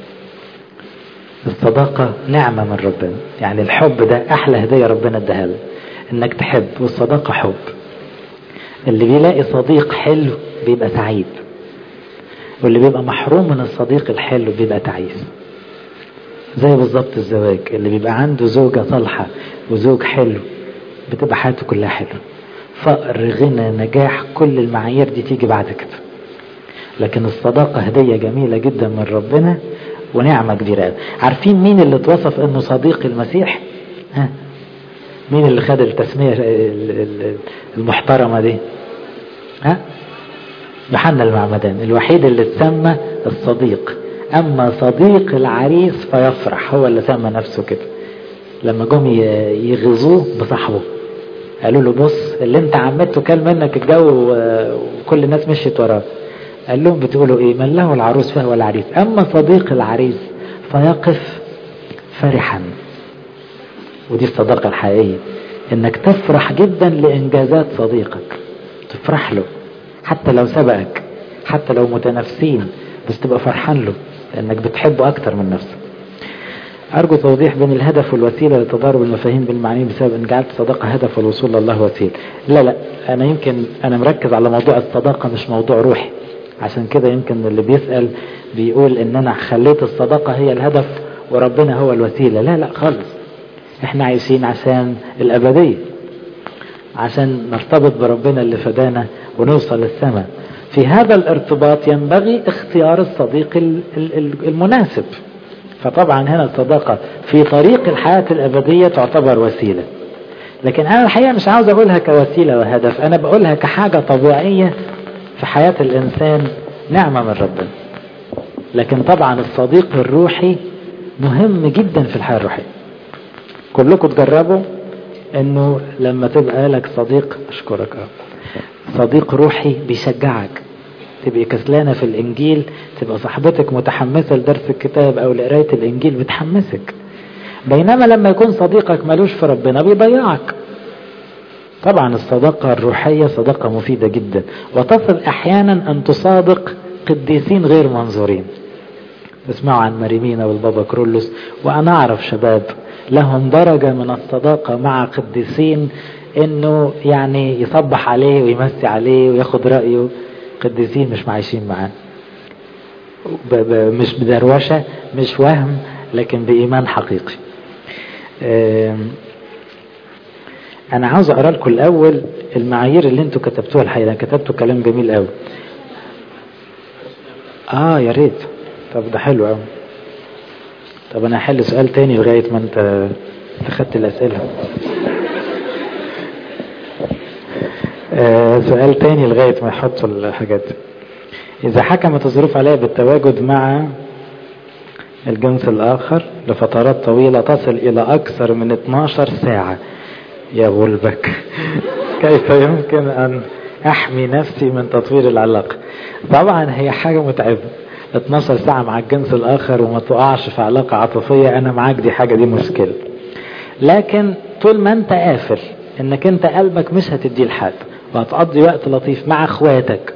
الصداقة نعمة من ربنا يعني الحب ده أحلى هدية ربنا اداها لنا إنك تحب والصداقة حب اللي بيلاقي صديق حلو بيبقى سعيد واللي بيبقى محروم من الصديق الحلو بيبقى تعيس زي بالظبط الزواج اللي بيبقى عنده زوجة صالحة وزوج حلو بتبقى حياته كلها حلوة فقر غنى نجاح كل المعايير دي تيجي بعد كده لكن الصداقة هدية جميلة جدا من ربنا ونعمة كبيرة أوي. عارفين مين اللي اتوصف انه صديق المسيح ها مين اللي خد التسمية ال- ال- المحترمة دي ها يوحنا المعمدان الوحيد اللي اتسمى الصديق اما صديق العريس فيفرح هو اللي سمى نفسه كده لما جم ي- يغزوه بصاحبه قالوا له بص اللي انت عمته كل منك الجو و- وكل الناس مشيت وراه قال لهم بتقولوا ايه من له العروس فهو العريس اما صديق العريس فيقف فرحا ودي الصداقة الحقيقية انك تفرح جدا لانجازات صديقك تفرح له حتى لو سبقك حتى لو متنافسين بس تبقى فرحان له لانك بتحبه اكتر من نفسك أرجو توضيح بين الهدف والوسيلة لتضارب المفاهيم بالمعنيين بسبب أن جعلت الصداقة هدف والوصول لله وسيلة. لا لا أنا يمكن أنا مركز على موضوع الصداقة مش موضوع روحي. عشان كده يمكن اللي بيسأل بيقول إن أنا خليت الصداقة هي الهدف وربنا هو الوسيلة. لا لا خالص. إحنا عايشين عشان الأبدية. عشان نرتبط بربنا اللي فدانا ونوصل للسماء. في هذا الارتباط ينبغي اختيار الصديق ال- ال- ال- المناسب. فطبعا هنا الصداقة في طريق الحياة الأبدية تعتبر وسيلة لكن أنا الحقيقة مش عاوز أقولها كوسيلة وهدف أنا بقولها كحاجة طبيعية في حياة الإنسان نعمة من ربنا لكن طبعا الصديق الروحي مهم جدا في الحياة الروحية كلكم تجربوا انه لما تبقى لك صديق اشكرك اه صديق روحي بيشجعك تبقي كسلانة في الانجيل تبقى صاحبتك متحمسة لدرس الكتاب او لقراية الانجيل بتحمسك بينما لما يكون صديقك ملوش في ربنا بيضيعك طبعا الصداقة الروحية صداقة مفيدة جدا وتصل احيانا ان تصادق قديسين غير منظورين اسمعوا عن مريمينا والبابا كرولوس وانا اعرف شباب لهم درجة من الصداقة مع قديسين انه يعني يصبح عليه ويمسي عليه وياخد رأيه قديسين مش عايشين معاه ب- ب- مش بدروشة مش وهم لكن بإيمان حقيقي آم، أنا عاوز أقرأ لكم الأول المعايير اللي أنتوا كتبتوها الحقيقة كتبتوا كلام جميل قوي آه يا ريت طب ده حلو قوي طب أنا هحل سؤال تاني لغاية ما أنت أنت خدت الأسئلة آه سؤال تاني لغاية ما يحطوا الحاجات دي. إذا حكمت الظروف عليها بالتواجد مع الجنس الآخر لفترات طويلة تصل إلى أكثر من 12 ساعة يا غلبك كيف يمكن أن أحمي نفسي من تطوير العلاقة طبعا هي حاجة متعبة 12 ساعة مع الجنس الآخر وما تقعش في علاقة عاطفية أنا معاك دي حاجة دي مشكلة لكن طول ما أنت قافل إنك أنت قلبك مش هتديه لحد وهتقضي وقت لطيف مع إخواتك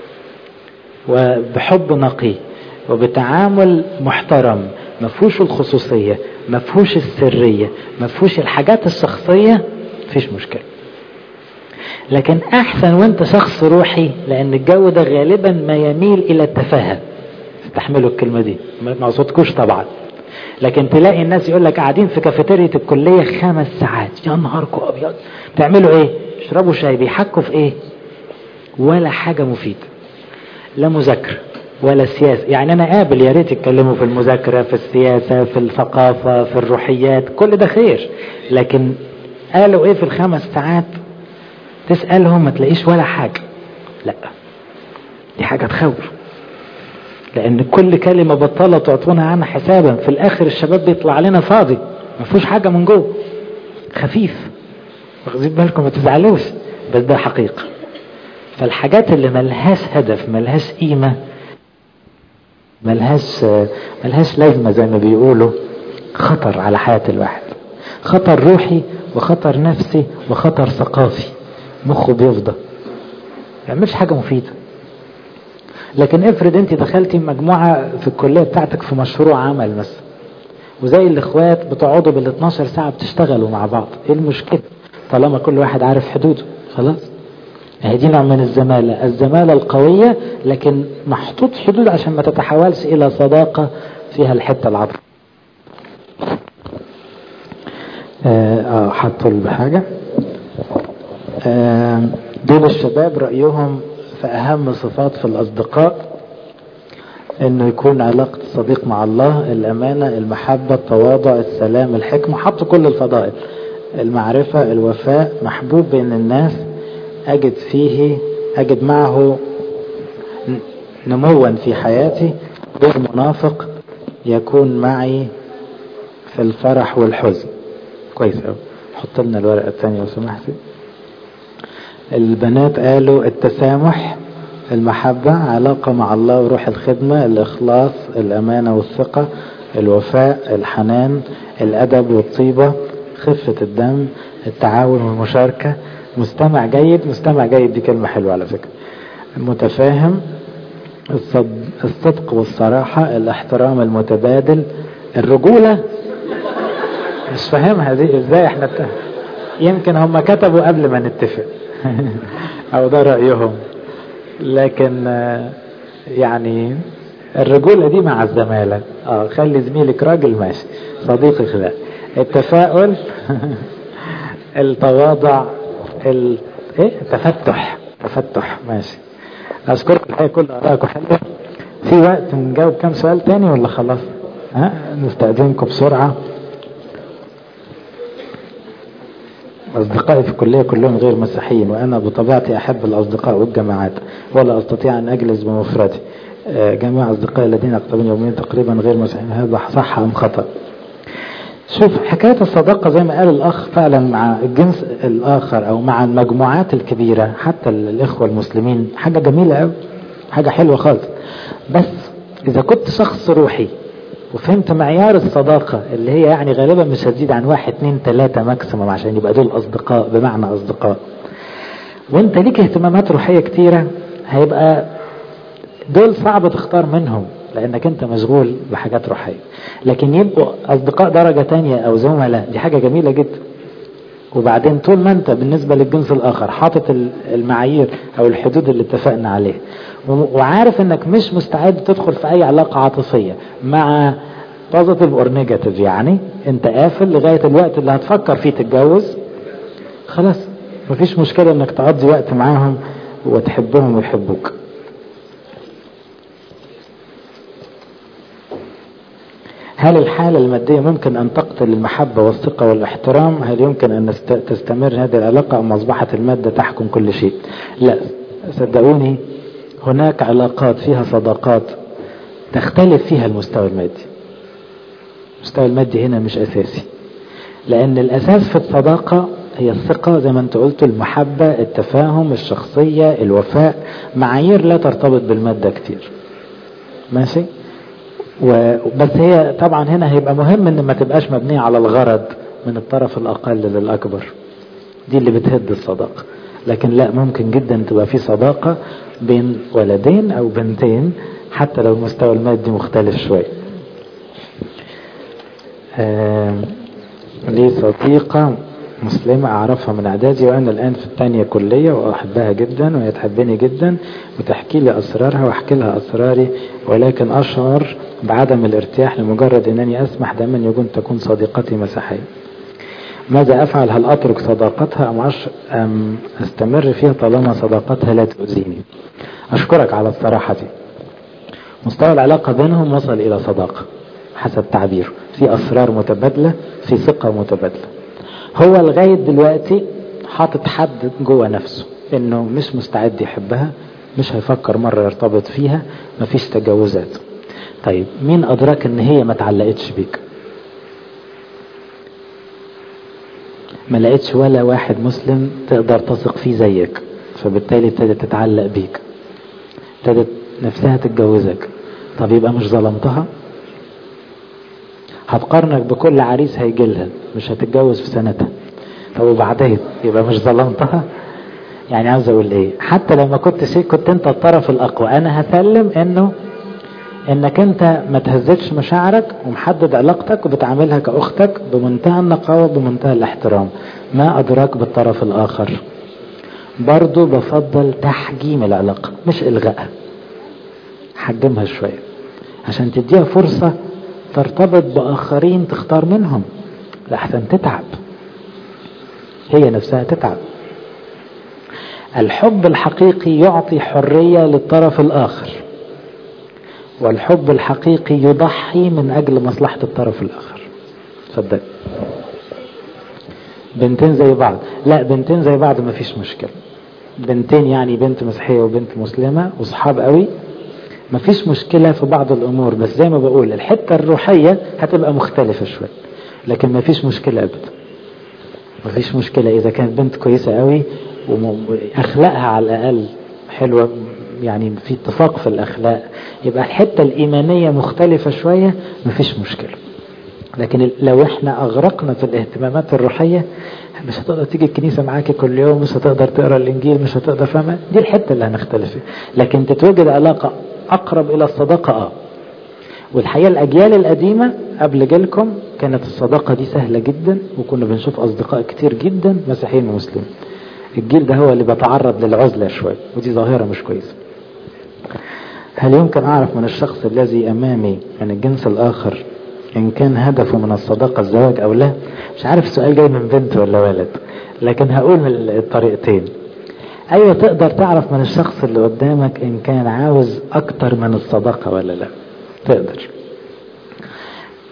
وبحب نقي وبتعامل محترم ما فيهوش الخصوصية ما فيهوش السرية ما فيهوش الحاجات الشخصية مفيش مشكلة لكن احسن وانت شخص روحي لان الجو ده غالبا ما يميل الى التفاهة استحملوا الكلمة دي ما ما اقصدكوش طبعا لكن تلاقي الناس يقول لك قاعدين في كافيتيريا الكلية خمس ساعات يا نهاركم ابيض تعملوا ايه يشربوا شاي بيحكوا في ايه ولا حاجة مفيدة لا مذاكرة ولا سياسة يعني أنا قابل يا ريت يتكلموا في المذاكرة في السياسة في الثقافة في الروحيات كل ده خير لكن قالوا إيه في الخمس ساعات تسألهم ما تلاقيش ولا حاجة لا دي حاجة تخوف لأن كل كلمة بطالة تعطونا عنها حسابا في الآخر الشباب بيطلع لنا فاضي ما فيهوش حاجة من جوه خفيف واخدين بالكم ما تزعلوش بس ده حقيقة فالحاجات اللي ملهاش هدف ملهاش قيمة ملهاش ملهاش لازمة زي ما بيقولوا خطر على حياة الواحد خطر روحي وخطر نفسي وخطر ثقافي مخه بيفضى يعملش حاجة مفيدة لكن افرض انت دخلتي مجموعة في الكلية بتاعتك في مشروع عمل مثلا وزي الاخوات بتقعدوا بال 12 ساعة بتشتغلوا مع بعض ايه المشكلة طالما كل واحد عارف حدوده خلاص هي دي نوع من الزمالة الزمالة القوية لكن محطوط حدود عشان ما تتحولش إلى صداقة فيها الحتة العاطفة اه آه، حطوا بحاجة آه دول الشباب رأيهم في أهم صفات في الأصدقاء انه يكون علاقة الصديق مع الله الامانة المحبة التواضع السلام الحكمة حطوا كل الفضائل المعرفة الوفاء محبوب بين الناس أجد فيه أجد معه نموا في حياتي غير منافق يكون معي في الفرح والحزن كويس أوي حط لنا الورقة الثانية لو سمحتي البنات قالوا التسامح المحبة علاقة مع الله وروح الخدمة الإخلاص الأمانة والثقة الوفاء الحنان الأدب والطيبة خفة الدم التعاون والمشاركة مستمع جيد مستمع جيد دي كلمة حلوة على فكرة متفاهم الصد... الصدق والصراحة الاحترام المتبادل الرجولة مش فاهمها دي ازاي احنا ت... يمكن هم كتبوا قبل ما نتفق او ده رأيهم لكن آه، يعني الرجولة دي مع الزمالة اه خلي زميلك راجل ماشي صديقك لا التفاؤل التواضع ال... ايه تفتح تفتح ماشي اشكركم الحقيقه كل ارائكم حلوه في وقت نجاوب كام سؤال تاني ولا خلاص ها نستأذنكم بسرعة أصدقائي في الكلية كلهم غير مسيحيين وأنا بطبيعتي أحب الأصدقاء والجماعات ولا أستطيع أن أجلس بمفردي آه، جميع أصدقائي الذين يقتربون يوميا تقريبا غير مسيحيين هذا صح أم خطأ شوف حكاية الصداقة زي ما قال الأخ فعلا مع الجنس الآخر أو مع المجموعات الكبيرة حتى الإخوة المسلمين حاجة جميلة أوي حاجة حلوة خالص بس إذا كنت شخص روحي وفهمت معيار الصداقة اللي هي يعني غالبا مش هتزيد عن واحد اتنين تلاتة ماكسيموم عشان يبقى دول أصدقاء بمعنى أصدقاء وانت ليك اهتمامات روحية كتيرة هيبقى دول صعب تختار منهم لانك انت مشغول بحاجات روحية لكن يبقوا اصدقاء درجة تانية او زملاء دي حاجة جميلة جدا وبعدين طول ما انت بالنسبة للجنس الاخر حاطط المعايير او الحدود اللي اتفقنا عليها وعارف انك مش مستعد تدخل في اي علاقة عاطفية مع بوزيتيف اور نيجاتيف يعني انت قافل لغاية الوقت اللي هتفكر فيه تتجوز خلاص مفيش مشكلة انك تقضي وقت معاهم وتحبهم ويحبوك هل الحالة المادية ممكن أن تقتل المحبة والثقة والاحترام هل يمكن أن تستمر هذه العلاقة أم أصبحت المادة تحكم كل شيء لا صدقوني هناك علاقات فيها صداقات تختلف فيها المستوى المادي المستوى المادي هنا مش أساسي لأن الأساس في الصداقة هي الثقة زي ما انت قلت المحبة التفاهم الشخصية الوفاء معايير لا ترتبط بالمادة كتير ماشي بس هي طبعا هنا هيبقى مهم ان ما تبقاش مبنية على الغرض من الطرف الاقل للاكبر دي اللي بتهد الصداقة لكن لا ممكن جدا تبقى في صداقة بين ولدين او بنتين حتى لو المستوى المادي مختلف شوية لي صديقة مسلمة أعرفها من إعدادي وأنا الآن في الثانية كلية وأحبها جدا وهي تحبني جدا وتحكي لي أسرارها وأحكي لها أسراري ولكن أشعر بعدم الارتياح لمجرد أنني أسمح دائما يكون تكون صديقتي مسيحية ماذا أفعل هل أترك صداقتها أم, عش أم أستمر فيها طالما صداقتها لا تؤذيني أشكرك على الصراحة دي مستوى العلاقة بينهم وصل إلى صداقة حسب تعبيره في أسرار متبادلة في ثقة متبادلة هو لغاية دلوقتي حاطط حد جوه نفسه انه مش مستعد يحبها مش هيفكر مرة يرتبط فيها مفيش تجاوزات طيب مين ادراك ان هي ما تعلقتش بيك ما لقيتش ولا واحد مسلم تقدر تثق فيه زيك فبالتالي ابتدت تتعلق بيك ابتدت نفسها تتجوزك طب يبقى مش ظلمتها هتقارنك بكل عريس هيجي لها مش هتتجوز في سنتها طب وبعدين يبقى مش ظلمتها يعني عاوز اقول ايه حتى لما كنت شيء كنت انت الطرف الاقوى انا هسلم انه انك انت ما تهزتش مشاعرك ومحدد علاقتك وبتعاملها كاختك بمنتهى النقاوه بمنتهى الاحترام ما ادراك بالطرف الاخر برضو بفضل تحجيم العلاقه مش الغائها حجمها شويه عشان تديها فرصه ترتبط بآخرين تختار منهم لحسن تتعب هي نفسها تتعب الحب الحقيقي يعطي حرية للطرف الآخر والحب الحقيقي يضحي من أجل مصلحة الطرف الآخر صدق بنتين زي بعض لا بنتين زي بعض ما فيش مشكلة بنتين يعني بنت مسيحية وبنت مسلمة وصحاب قوي مفيش مشكلة في بعض الأمور بس زي ما بقول الحتة الروحية هتبقى مختلفة شوية لكن مفيش مشكلة أبدا مفيش مشكلة إذا كانت بنت كويسة قوي وأخلاقها على الأقل حلوة يعني في اتفاق في الأخلاق يبقى الحتة الإيمانية مختلفة شوية مفيش مشكلة لكن لو احنا أغرقنا في الاهتمامات الروحية مش هتقدر تيجي الكنيسة معاكي كل يوم مش هتقدر تقرا الإنجيل مش هتقدر فاهمة دي الحتة اللي هنختلف فيها لكن تتوجد علاقة أقرب إلى الصداقة آه والحقيقة الأجيال القديمة قبل جيلكم كانت الصداقة دي سهلة جدا وكنا بنشوف أصدقاء كتير جدا مسيحيين ومسلمين الجيل ده هو اللي بيتعرض للعزلة شوية ودي ظاهرة مش كويسة هل يمكن أعرف من الشخص الذي أمامي من الجنس الآخر إن كان هدفه من الصداقة الزواج أو لا مش عارف السؤال جاي من بنت ولا ولد لكن هقول من الطريقتين أيوة تقدر تعرف من الشخص اللي قدامك إن كان عاوز أكتر من الصداقة ولا لا تقدر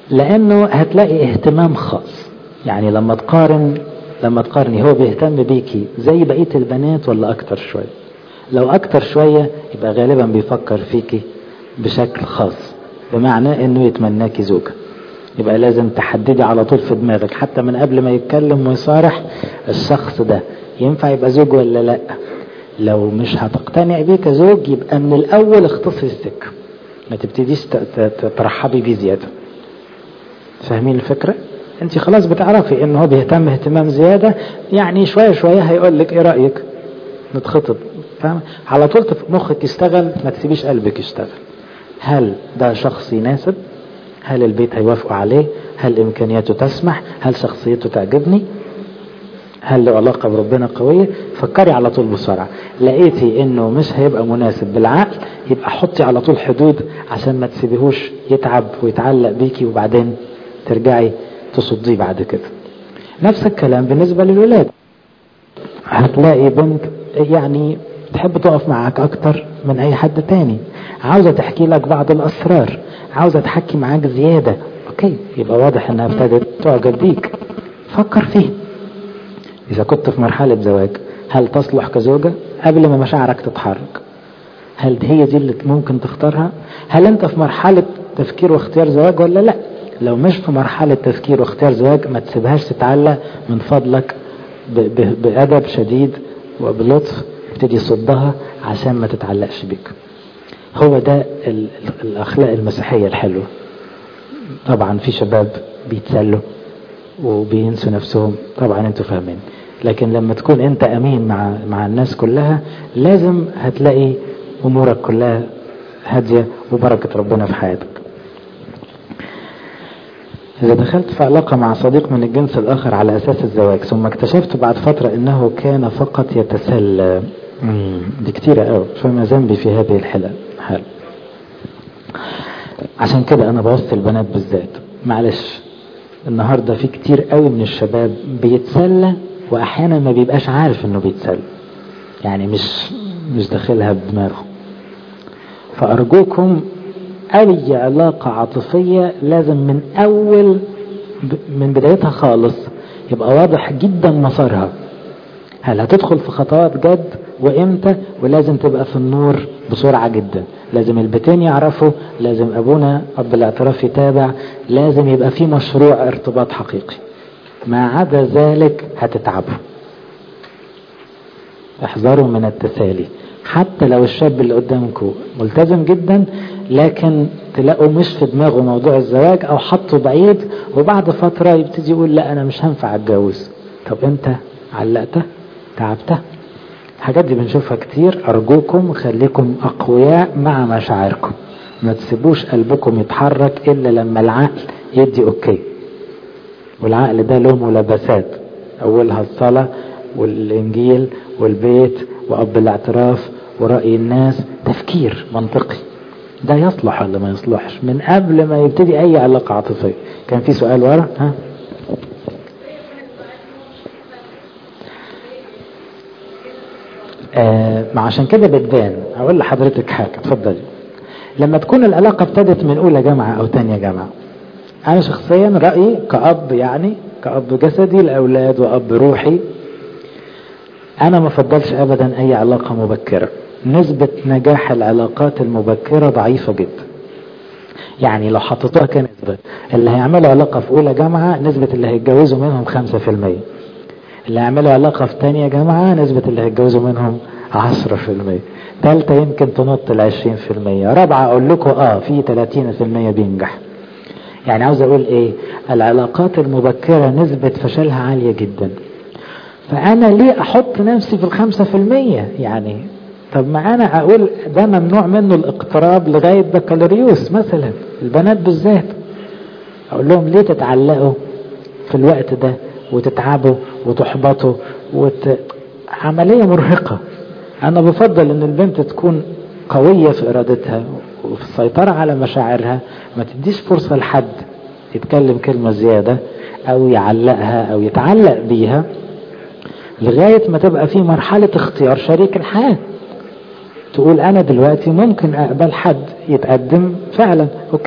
لانه هتلاقي اهتمام خاص يعني لما تقارن لما تقارني هو بيهتم بيكي زي بقية البنات ولا اكتر شوية لو اكتر شوية يبقى غالبا بيفكر فيكي بشكل خاص بمعنى انه يتمناكي زوجة يبقى لازم تحددي على طول في دماغك حتى من قبل ما يتكلم ويصارح الشخص ده ينفع يبقى زوج ولا لا لو مش هتقتنع بيه كزوج يبقى من الاول اختصري السكة ما تبتديش ترحبي بيه زيادة فاهمين الفكرة انت خلاص بتعرفي ان هو بيهتم اهتمام زيادة يعني شوية شوية هيقول لك ايه رأيك نتخطب فاهم على طول مخك يشتغل ما تسيبيش قلبك يشتغل هل ده شخص يناسب هل البيت هيوافقوا عليه هل امكانياته تسمح هل شخصيته تعجبني هل له علاقة بربنا قوية فكري على طول بسرعة لقيتي انه مش هيبقى مناسب بالعقل يبقى حطي على طول حدود عشان ما تسيبيهوش يتعب ويتعلق بيكي وبعدين ترجعي تصديه بعد كده نفس الكلام بالنسبة للولاد هتلاقي بنت يعني تحب تقف معاك اكتر من اي حد تاني عاوزة تحكي لك بعض الاسرار عاوزة تحكي معاك زيادة اوكي يبقى واضح انها ابتدت تعجب بيك فكر فيه اذا كنت في مرحلة زواج هل تصلح كزوجة قبل ما مشاعرك تتحرك هل هي دي اللي ممكن تختارها هل انت في مرحلة تفكير واختيار زواج ولا لا لو مش في مرحلة تفكير واختيار زواج ما تسيبهاش تتعلق من فضلك بأدب شديد وبلطف ابتدي صدها عشان ما تتعلقش بيك هو ده الأخلاق المسيحية الحلوة طبعا في شباب بيتسلوا وبينسوا نفسهم طبعا انتوا فاهمين لكن لما تكون انت امين مع مع الناس كلها لازم هتلاقي امورك كلها هاديه وبركه ربنا في حياتك إذا دخلت في علاقة مع صديق من الجنس الآخر على أساس الزواج ثم اكتشفت بعد فترة أنه كان فقط يتسلى دي كتيرة أوي فما ذنبي في هذه الحالة حال عشان كده أنا بوصي البنات بالذات معلش النهاردة في كتير قوي من الشباب بيتسلى وأحيانا ما بيبقاش عارف إنه بيتسلى يعني مش مش داخلها بدماغه فأرجوكم أي علاقة عاطفية لازم من أول من بدايتها خالص يبقى واضح جدا مسارها هل هتدخل في خطوات جد وامتى ولازم تبقى في النور بسرعة جدا لازم البيتين يعرفوا لازم ابونا اب الاعتراف يتابع لازم يبقى في مشروع ارتباط حقيقي ما عدا ذلك هتتعبوا احذروا من التسالي حتى لو الشاب اللي قدامكم ملتزم جدا لكن تلاقوا مش في دماغه موضوع الزواج او حطه بعيد وبعد فترة يبتدي يقول لا انا مش هنفع اتجوز طب انت علقته تعبته الحاجات دي بنشوفها كتير ارجوكم خليكم اقوياء مع مشاعركم ما تسيبوش قلبكم يتحرك الا لما العقل يدي اوكي والعقل ده له ملابسات اولها الصلاة والانجيل والبيت واب الاعتراف ورأي الناس تفكير منطقي ده يصلح ولا ما يصلحش من قبل ما يبتدي اي علاقة عاطفية كان في سؤال ورا ها آه ما عشان كده بتبان اقول لحضرتك حاجة اتفضلي لما تكون العلاقة ابتدت من اولى جامعة او تانية جامعة انا شخصيا رأيي كأب يعني كأب جسدي الاولاد وأب روحي انا ما فضلش ابدا اي علاقة مبكرة نسبة نجاح العلاقات المبكرة ضعيفة جدا يعني لو حطيتوها كنسبة اللي هيعملوا علاقة في أولى جامعة نسبة اللي هيتجوزوا منهم خمسة في المية اللي هيعملوا علاقة في تانية جامعة نسبة اللي هيتجوزوا منهم عشرة في المية تالتة يمكن تنط العشرين في المية رابعة أقول لكم آه في تلاتين في المية بينجح يعني عاوز أقول إيه العلاقات المبكرة نسبة فشلها عالية جدا فأنا ليه أحط نفسي في الخمسة في المية يعني طب ما انا اقول ده ممنوع منه الاقتراب لغاية بكالوريوس مثلا البنات بالذات اقول لهم ليه تتعلقوا في الوقت ده وتتعبوا وتحبطوا وت... عملية مرهقة انا بفضل ان البنت تكون قوية في ارادتها وفي السيطرة على مشاعرها ما تديش فرصة لحد يتكلم كلمة زيادة او يعلقها او يتعلق بيها لغاية ما تبقى في مرحلة اختيار شريك الحياة تقول انا دلوقتي ممكن اقبل حد يتقدم فعلا اوكي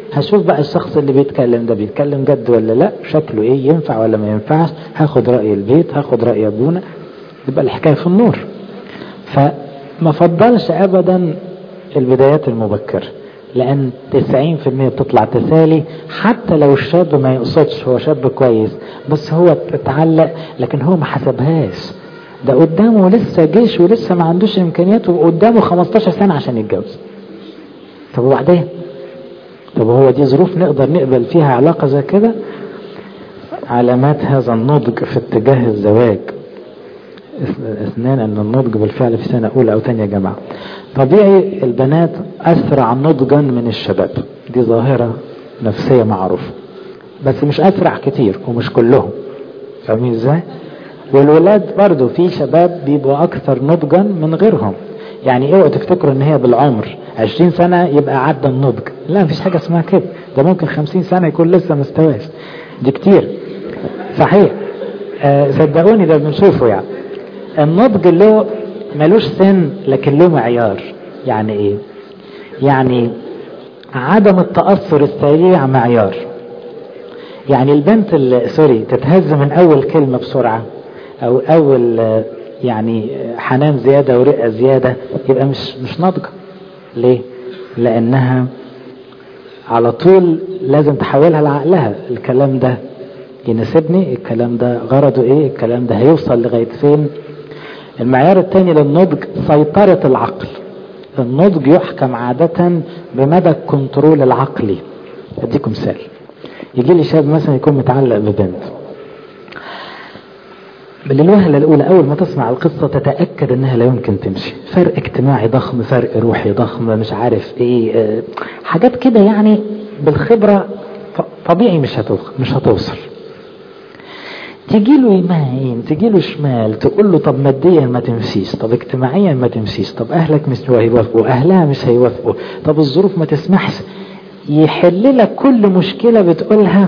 هشوف بقى الشخص اللي بيتكلم ده بيتكلم جد ولا لا شكله ايه ينفع ولا ما ينفعش هاخد رأي البيت هاخد رأي ابونا يبقى الحكاية في النور فما فضلش ابدا البدايات المبكرة لان 90% بتطلع تسالي حتى لو الشاب ما يقصدش هو شاب كويس بس هو اتعلق لكن هو ما حسبهاش ده قدامه لسه جيش ولسه ما عندوش امكانيات وقدامه 15 سنة عشان يتجوز طب وبعدين طب هو دي ظروف نقدر نقبل فيها علاقة زي كده علامات هذا النضج في اتجاه الزواج اثنان ان النضج بالفعل في سنة اولى او ثانيه جامعة طبيعي البنات اسرع نضجا من الشباب دي ظاهرة نفسية معروفة بس مش اسرع كتير ومش كلهم فاهمين ازاي والولاد برضو في شباب بيبقوا اكثر نضجا من غيرهم يعني اوعوا تفتكروا ان هي بالعمر 20 سنة يبقى عدى النضج لا مفيش حاجة اسمها كده ده ممكن 50 سنة يكون لسه مستواش دي كتير صحيح آه صدقوني ده بنشوفه يعني النضج له ملوش سن لكن له معيار يعني ايه يعني عدم التأثر السريع معيار يعني البنت اللي سوري تتهز من اول كلمة بسرعة او اول يعني حنان زيادة ورقة زيادة يبقى مش مش ناضجة ليه لانها على طول لازم تحولها لعقلها الكلام ده يناسبني الكلام ده غرضه ايه الكلام ده هيوصل لغاية فين المعيار الثاني للنضج سيطرة العقل النضج يحكم عادة بمدى الكنترول العقلي اديكم مثال يجي لي شاب مثلا يكون متعلق ببنت للوهلة الأولى أول ما تسمع القصة تتأكد أنها لا يمكن تمشي فرق اجتماعي ضخم فرق روحي ضخم مش عارف إيه اه حاجات كده يعني بالخبرة طبيعي مش هتوصل مش هتوصل تجي له يمين تجي له شمال تقول له طب ماديا ما تمشيش طب اجتماعيا ما تمشيش طب اهلك مش هيوافقوا اهلها مش هيوافقوا طب الظروف ما تسمحش يحل لك كل مشكلة بتقولها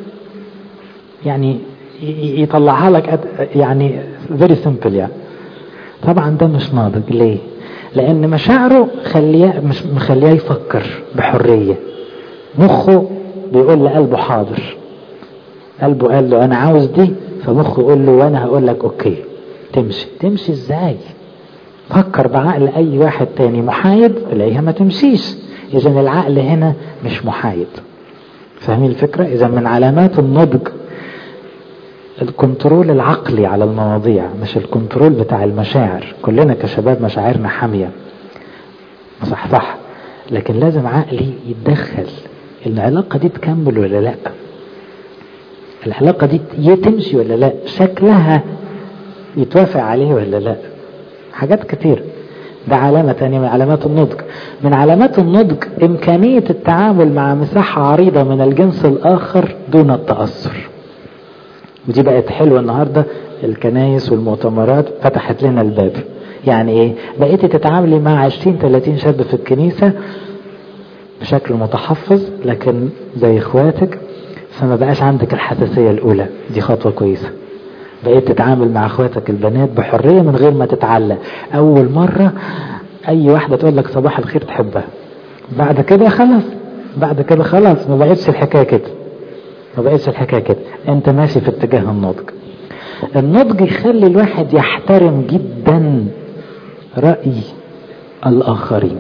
يعني يطلعها لك يعني very simple يعني طبعا ده مش ناضج ليه لان مشاعره خليه مش مخليه يفكر بحرية مخه بيقول لقلبه حاضر قلبه قال له انا عاوز دي فمخه يقول له وانا هقول لك اوكي تمشي تمشي ازاي فكر بعقل اي واحد تاني محايد تلاقيها ما تمشيش اذا العقل هنا مش محايد فاهمين الفكرة اذا من علامات النضج الكنترول العقلي على المواضيع مش الكنترول بتاع المشاعر كلنا كشباب مشاعرنا حامية صح صح لكن لازم عقلي يتدخل العلاقة دي تكمل ولا لا العلاقة دي تمشي ولا لا شكلها يتوافق عليه ولا لا حاجات كتير ده علامة تانية من علامات النضج من علامات النضج إمكانية التعامل مع مساحة عريضة من الجنس الآخر دون التأثر ودي بقت حلوة النهاردة الكنايس والمؤتمرات فتحت لنا الباب يعني ايه بقيتي تتعاملي مع 20 30 شاب في الكنيسة بشكل متحفظ لكن زي اخواتك فما بقاش عندك الحساسية الاولى دي خطوة كويسة بقيت تتعامل مع اخواتك البنات بحرية من غير ما تتعلق اول مرة اي واحدة تقول لك صباح الخير تحبها بعد كده خلاص بعد كده خلاص ما بقتش الحكاية كده ما بقتش الحكاية كده انت ماشي في اتجاه النضج النضج يخلي الواحد يحترم جدا رأي الآخرين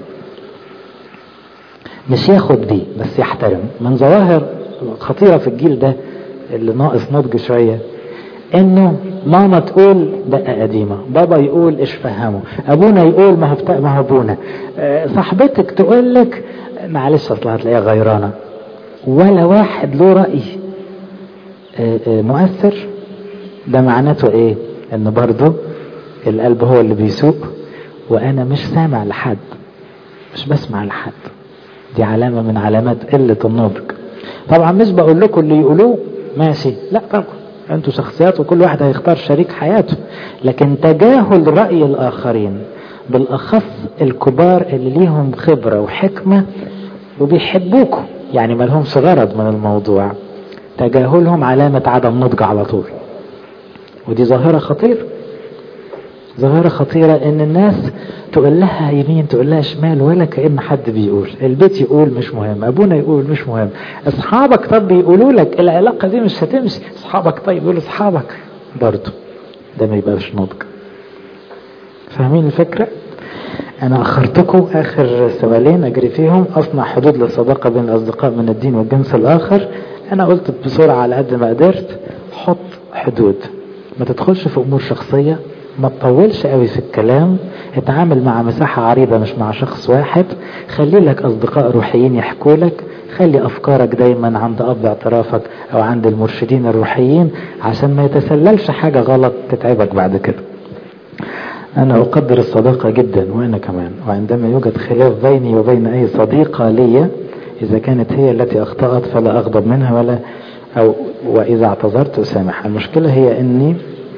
مش ياخد بيه بس يحترم من ظواهر خطيرة في الجيل ده اللي ناقص نضج شوية انه ماما تقول دقة قديمة بابا يقول ايش فهمه ابونا يقول ما هو بتا... ما هو ابونا أه صاحبتك تقول لك معلش اصل هتلاقيها غيرانة ولا واحد له رأي أه أه مؤثر ده معناته ايه ان برضه القلب هو اللي بيسوق وانا مش سامع لحد مش بسمع لحد دي علامة من علامات قلة النضج طبعا مش بقول لكم اللي يقولوه ماشي لا طبعا انتوا شخصيات وكل واحد هيختار شريك حياته لكن تجاهل رأي الآخرين بالأخص الكبار اللي ليهم خبرة وحكمة وبيحبوكوا يعني ما لهمش غرض من الموضوع تجاهلهم علامة عدم نضج على طول ودي ظاهرة خطيرة ظاهرة خطيرة ان الناس تقول لها يمين تقول لها شمال ولا كأن حد بيقول البيت يقول مش مهم ابونا يقول مش مهم اصحابك طب بيقولوا لك العلاقة دي مش هتمشي اصحابك طيب يقولوا اصحابك برضه ده ما يبقاش نضج فاهمين الفكرة انا اخرتكم اخر سؤالين اجري فيهم اصنع حدود للصداقة بين الاصدقاء من الدين والجنس الاخر انا قلت بسرعة على قد ما قدرت حط حدود ما تدخلش في امور شخصية ما تطولش قوي في الكلام اتعامل مع مساحة عريضة مش مع شخص واحد خلي لك اصدقاء روحيين يحكوا لك خلي افكارك دايما عند اب اعترافك او عند المرشدين الروحيين عشان ما يتسللش حاجة غلط تتعبك بعد كده أنا أقدر الصداقة جدا وأنا كمان وعندما يوجد خلاف بيني وبين أي صديقة لي إذا كانت هي التي أخطأت فلا أغضب منها ولا أو وإذا اعتذرت أسامح المشكلة هي أني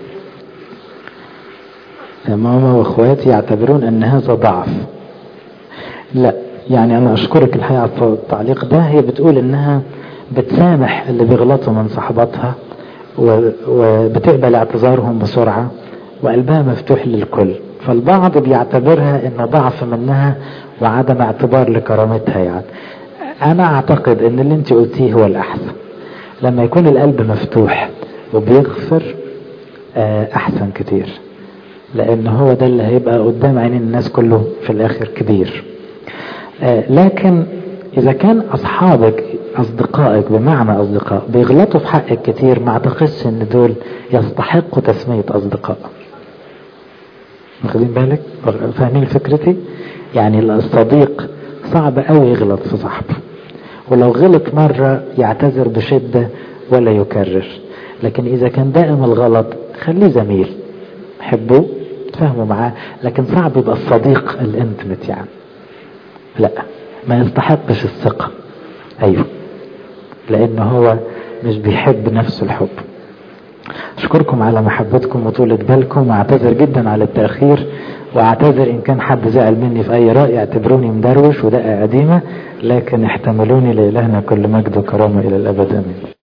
ماما وأخواتي يعتبرون أن هذا ضعف لا يعني أنا أشكرك الحقيقة على التعليق ده هي بتقول أنها بتسامح اللي بيغلطوا من صحباتها وبتقبل اعتذارهم بسرعة وقلبها مفتوح للكل فالبعض بيعتبرها انه ضعف منها وعدم اعتبار لكرامتها يعني انا اعتقد ان اللي انت قلتيه هو الاحسن لما يكون القلب مفتوح وبيغفر احسن كتير لان هو ده اللي هيبقى قدام عينين الناس كله في الاخر كبير لكن اذا كان اصحابك اصدقائك بمعنى اصدقاء بيغلطوا في حقك كتير ما اعتقدش ان دول يستحقوا تسمية اصدقاء واخدين بالك فاهمين فكرتي يعني الصديق صعب قوي يغلط في صاحبه ولو غلط مرة يعتذر بشدة ولا يكرر لكن اذا كان دائم الغلط خليه زميل حبه تفهموا معاه لكن صعب يبقى الصديق الانتمت يعني لا ما يستحقش الثقة ايوه لان هو مش بيحب نفسه الحب اشكركم على محبتكم وطولة بالكم واعتذر جدا على التأخير واعتذر ان كان حد زعل مني في اي رأي اعتبروني مدروش ودقة قديمة لكن احتملوني لإلهنا كل مجد وكرامة الى الابد امين